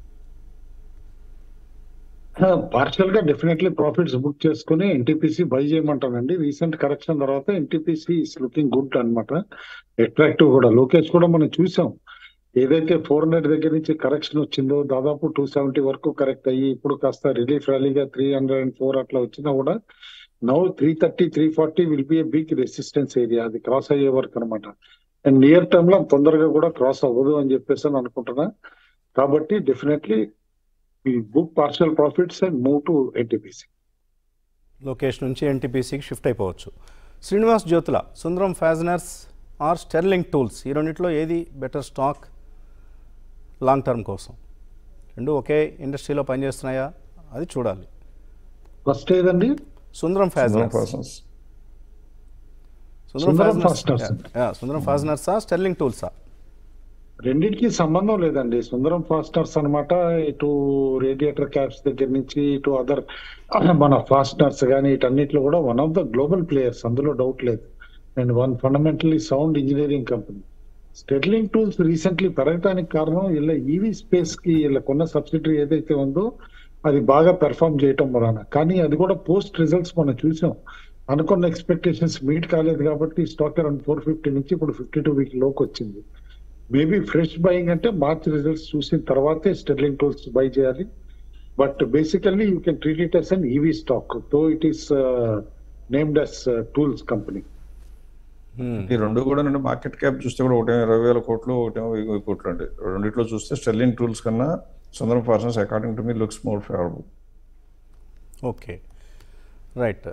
పార్షియల్ గా డెఫినెట్లీ ప్రాఫిట్స్ బుక్ చేసుకుని ఎన్టీపీసీ బై చేయమంటానండి రీసెంట్ కరెక్షన్ తర్వాత ఎన్టీపీసీ ఇస్ లుకింగ్ గుడ్ అన్నమాట అట్రాక్టివ్ కూడా లోకేష్ కూడా మనం చూసాం ఏదైతే ఫోర్ హండ్రెడ్ దగ్గర నుంచి కరెక్షన్ వచ్చిందో దాదాపు టూ సెవెంటీ వరకు కరెక్ట్ అయ్యి ఇప్పుడు కాస్త రిలీఫ్ ర్యాలీగా త్రీ హండ్రెడ్ అండ్ ఫోర్ అట్లా వచ్చినా కూడా now three thirty three forty will be a big resistance area అది క్రాస్ అయ్యే వరకు అనమాట అండ్ నియర్ టర్మ్ లో తొందరగా కూడా క్రాస్ అవ్వదు అని చెప్పేసి అని అనుకుంటున్నా కాబట్టి definitely book partial profits and move to NTPC Lokesh నుంచి ఎన్టీపీసీకి షిఫ్ట్ అయిపోవచ్చు Srinivas Jyothula Sundaram Fasteners or Sterling Tools ఈ రెండిట్లో ఏది బెటర్ స్టాక్ లాంగ్ టర్మ్ కోసం రెండు ఒకే ఇండస్ట్రీలో పనిచేస్తున్నాయా అది చూడాలి ఫస్ట్ ఏదండి Sundaram Fasteners Fasteners Sundaram Sundaram Fasteners fasteners. Yeah, Sundaram ఫ్యాజనర్సా స్టెర్లింగ్ టూల్సా రెండింటికి సంబంధం లేదండి సుందరం ఫాస్టర్స్ అన్నమాట ఇటు రేడియేటర్ క్యాప్స్ దగ్గర నుంచి ఇటు అదర్ మన ఫాస్టర్స్ కానీ ఇటన్నిటిలో కూడా one of the global players అందులో డౌట్ లేదు and one fundamentally sound engineering company Sterling Tools recently పెరగడానికి కారణం ఇలా ఈవీ స్పేస్ కి ఇలా కొన్న సబ్సిడరీ ఏదైతే ఉందో అది బాగా పెర్ఫామ్ చేయటం వలన కానీ అది కూడా పోస్ట్ రిజల్ట్స్ మనం చూసాం అనుకున్న ఎక్స్పెక్టేషన్స్ మీట్ కాలేదు కాబట్టి స్టాక్ అరౌండ్ ఫోర్ ఫిఫ్టీ నుంచి ఇప్పుడు ఫిఫ్టీ టూ వీక్ లోకి వచ్చింది మేబీ ఫ్రెష్ బయింగ్ అంటే మార్చ్ రిజల్ట్స్ చూసిన తర్వాతే స్టెర్లింగ్ టూల్స్ బై చేయాలి but basically you can treat it as an EV stock తో it is named as tools company ఈ రెండు కూడా నేను మార్కెట్ క్యాప్ చూస్తే కూడా ఒకటేమో ఇరవై వేల కోట్లు ఒకటేమో వెయ్యి వెయ్యి కోట్లు అండి రెండిట్లో చూస్తే స్టెర్లింగ్ టూల్స్ కన్నా Sundaram Fasteners according to me looks more favourable okay right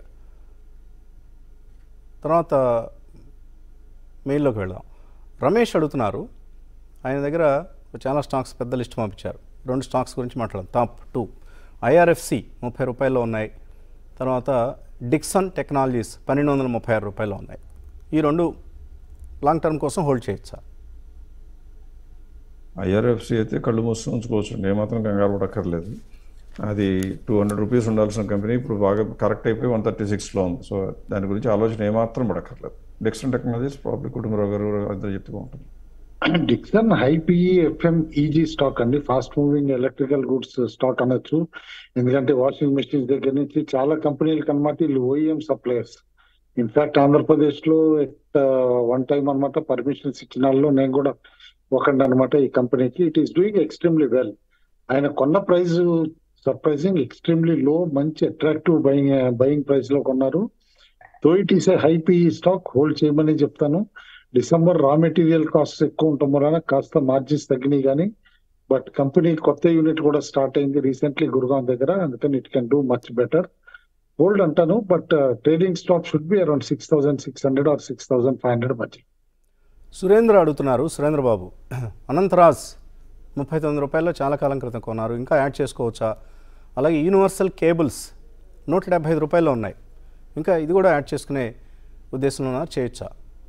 తర్వాత మెయిల్లోకి వెళ్దాం రమేష్ అడుగుతున్నారు ఆయన దగ్గర చాలా స్టాక్స్ పెద్ద లిస్ట్ పంపించారు రెండు స్టాక్స్ గురించి మాట్లాడదాం టాప్ టూ ఐఆర్ఎఫ్సి ముప్పై రూపాయల్లో ఉన్నాయి తర్వాత డిక్సన్ టెక్నాలజీస్ పన్నెండు వందల ముప్పై ఆరు రూపాయలు ఉన్నాయి ఈ రెండు లాంగ్ టర్మ్ కోసం హోల్డ్ చేయొచ్చా ఐఆర్ఎఫ్సి అయితే కళ్ళు మూసుకొని ఉంచుకోవచ్చు ఏమాత్రం కంగారు పడక్కర్లేదు అది టూ హండ్రెడ్ రూపీస్ ఉండాల్సిన కంపెనీ ఇప్పుడు బాగా కరెక్ట్ అయిపోయి వన్ థర్టీ సిక్స్లో ఉంది సో దాని గురించి ఆలోచన ఏమాత్రం పడక్కర్లేదు Dixon Technologies probably Kutumbarao garu అందరూ చెప్తూ ఉంటుంది Dixon high PE FMEG stock అండి fast moving electrical goods stock అనొచ్చు ఎందుకంటే వాషింగ్ మెషిన్స్ దగ్గర నుంచి చాలా కంపెనీలకు అనమాట వీళ్ళు ఓఈఎం సప్లయర్స్ ఇన్ఫాక్ట్ ఆంధ్రప్రదేశ్ లో వన్ టైం అనమాట పర్మిషన్స్ ఇచ్చిన వాళ్ళు నేను కూడా ఒకండి అనమాట ఈ కంపెనీకి it is doing extremely well ఆయన కొన్న ప్రైస్ సర్ప్రైజింగ్ ఎక్స్ట్రీమ్లీ లో మంచి అట్రాక్టివ్ బయింగ్ బయింగ్ ప్రైస్ లో కొన్నారు తో it is a high PE stock hold చేయమని చెప్తాను డిసెంబర్ రా మెటీరియల్ కాస్ట్ ఎక్కువ ఉండటం వలన కాస్త మార్జిన్స్ తగ్గినాయి కానీ బట్ కంపెనీ కొత్త యూనిట్ కూడా స్టార్ట్ అయింది రీసెంట్లీ గురుగాం దగ్గర అందుకని it can do much better hold అంటాను but trading stock should be around six thousand six hundred or six thousand five hundred మధ్య సురేంద్ర అడుగుతున్నారు సురేంద్ర బాబు అనంతరాజ్ ముప్పై తొమ్మిది రూపాయల్లో చాలా కాలం క్రితం కొన్నారు ఇంకా యాడ్ చేసుకోవచ్చా అలాగే యూనివర్సల్ కేబుల్స్ నూట డెబ్బై ఐదు రూపాయల్లో ఉన్నాయి ఇంకా ఇది కూడా యాడ్ చేసుకునే ఉద్దేశంలో ఉన్నారు చేయొచ్చా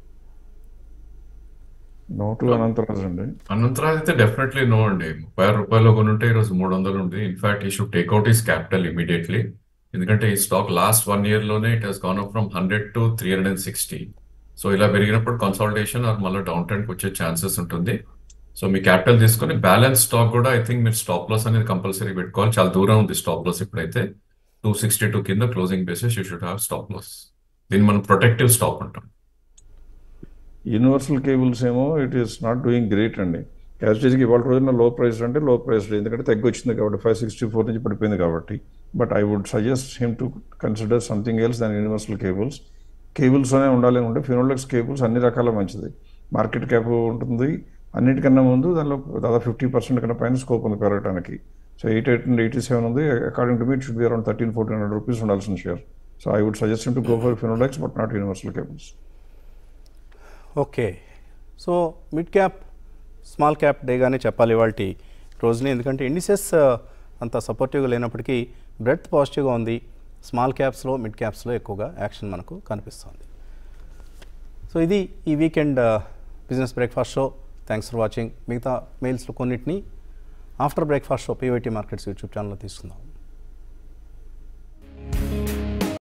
నోటు అనంతరాజు అండి అనంతరాజ్ అయితే డెఫినెట్లీ నో అండి ముప్పై ఆరు రూపాయలు కొనుంటే ఈరోజు మూడు వందలు ఉంది ఇన్ఫాక్ట్ ఈ should take out is capital immediately ఎందుకంటే ఈ స్టాక్ లాస్ట్ వన్ ఇయర్ లోనే it has gone up from hundred to three hundred and sixty so ఇలా పెరిగినప్పుడు కన్సాలిడేషన్ ఆర్ మళ్ళీ డౌన్ ట్రెండ్కి వచ్చే ఛాన్సెస్ ఉంటుంది సో మీ క్యాపిటల్ తీసుకొని బ్యాలెన్స్ స్టాక్ కూడా ఐ థింక్ మీరు స్టాప్ లాస్ అనేది కంపల్సరీ పెట్టుకోవాలి చాలా దూరం ఉంది స్టాప్ లాస్ ఇప్పుడైతే టూ సిక్స్టీ టూ కింద closing basis you should have stop loss దీన్ని మనం ప్రొటెక్టివ్ స్టాప్ అంటాం యూనివర్సల్ కేబుల్స్ ఏమో it is not doing great అండి యాస్టేజ్కి ఇవాళ రోజున లో ప్రైస్ అంటే లో ప్రైస్ ఎందుకంటే తగ్గి వచ్చింది కాబట్టి ఫైవ్ సిక్స్టీ ఫోర్ నుంచి పడిపోయింది కాబట్టి but I would suggest him to consider something else దాని యూనివర్సల్ కేబుల్స్ కేబుల్స్లోనే ఉండాలి అంటే ఫినోలెక్స్ కేబుల్స్ అన్ని రకాల మంచిది మార్కెట్ క్యాప్ ఉంటుంది అన్నిటికన్నా ముందు దానిలో దాదాపు ఫిఫ్టీ పర్సెంట్ కన్నా పైన స్కోప్ ఉంది పెరగడానికి so eight eight and eighty seven ఉంది according to me should be around thirteen fourteen hundred rupees ఉండాల్సిన share so I would suggest him to go for Finolex but not universal cables okay so mid cap small cap డేగానే చెప్పాలి ఇవాళ రోజుని ఎందుకంటే indices అంత సపోర్టివ్గా లేనప్పటికీ బ్రెడ్త్ పాజిటివ్గా ఉంది స్మాల్ క్యాప్స్లో మిడ్ క్యాప్స్లో ఎక్కువగా యాక్షన్ మనకు కనిపిస్తుంది సో ఇది ఈ weekend business breakfast show thanks for watching మిగతా మెయిల్స్లో కొన్నిటిని after breakfast show PYT markets YouTube ఛానల్లో తీసుకుందాం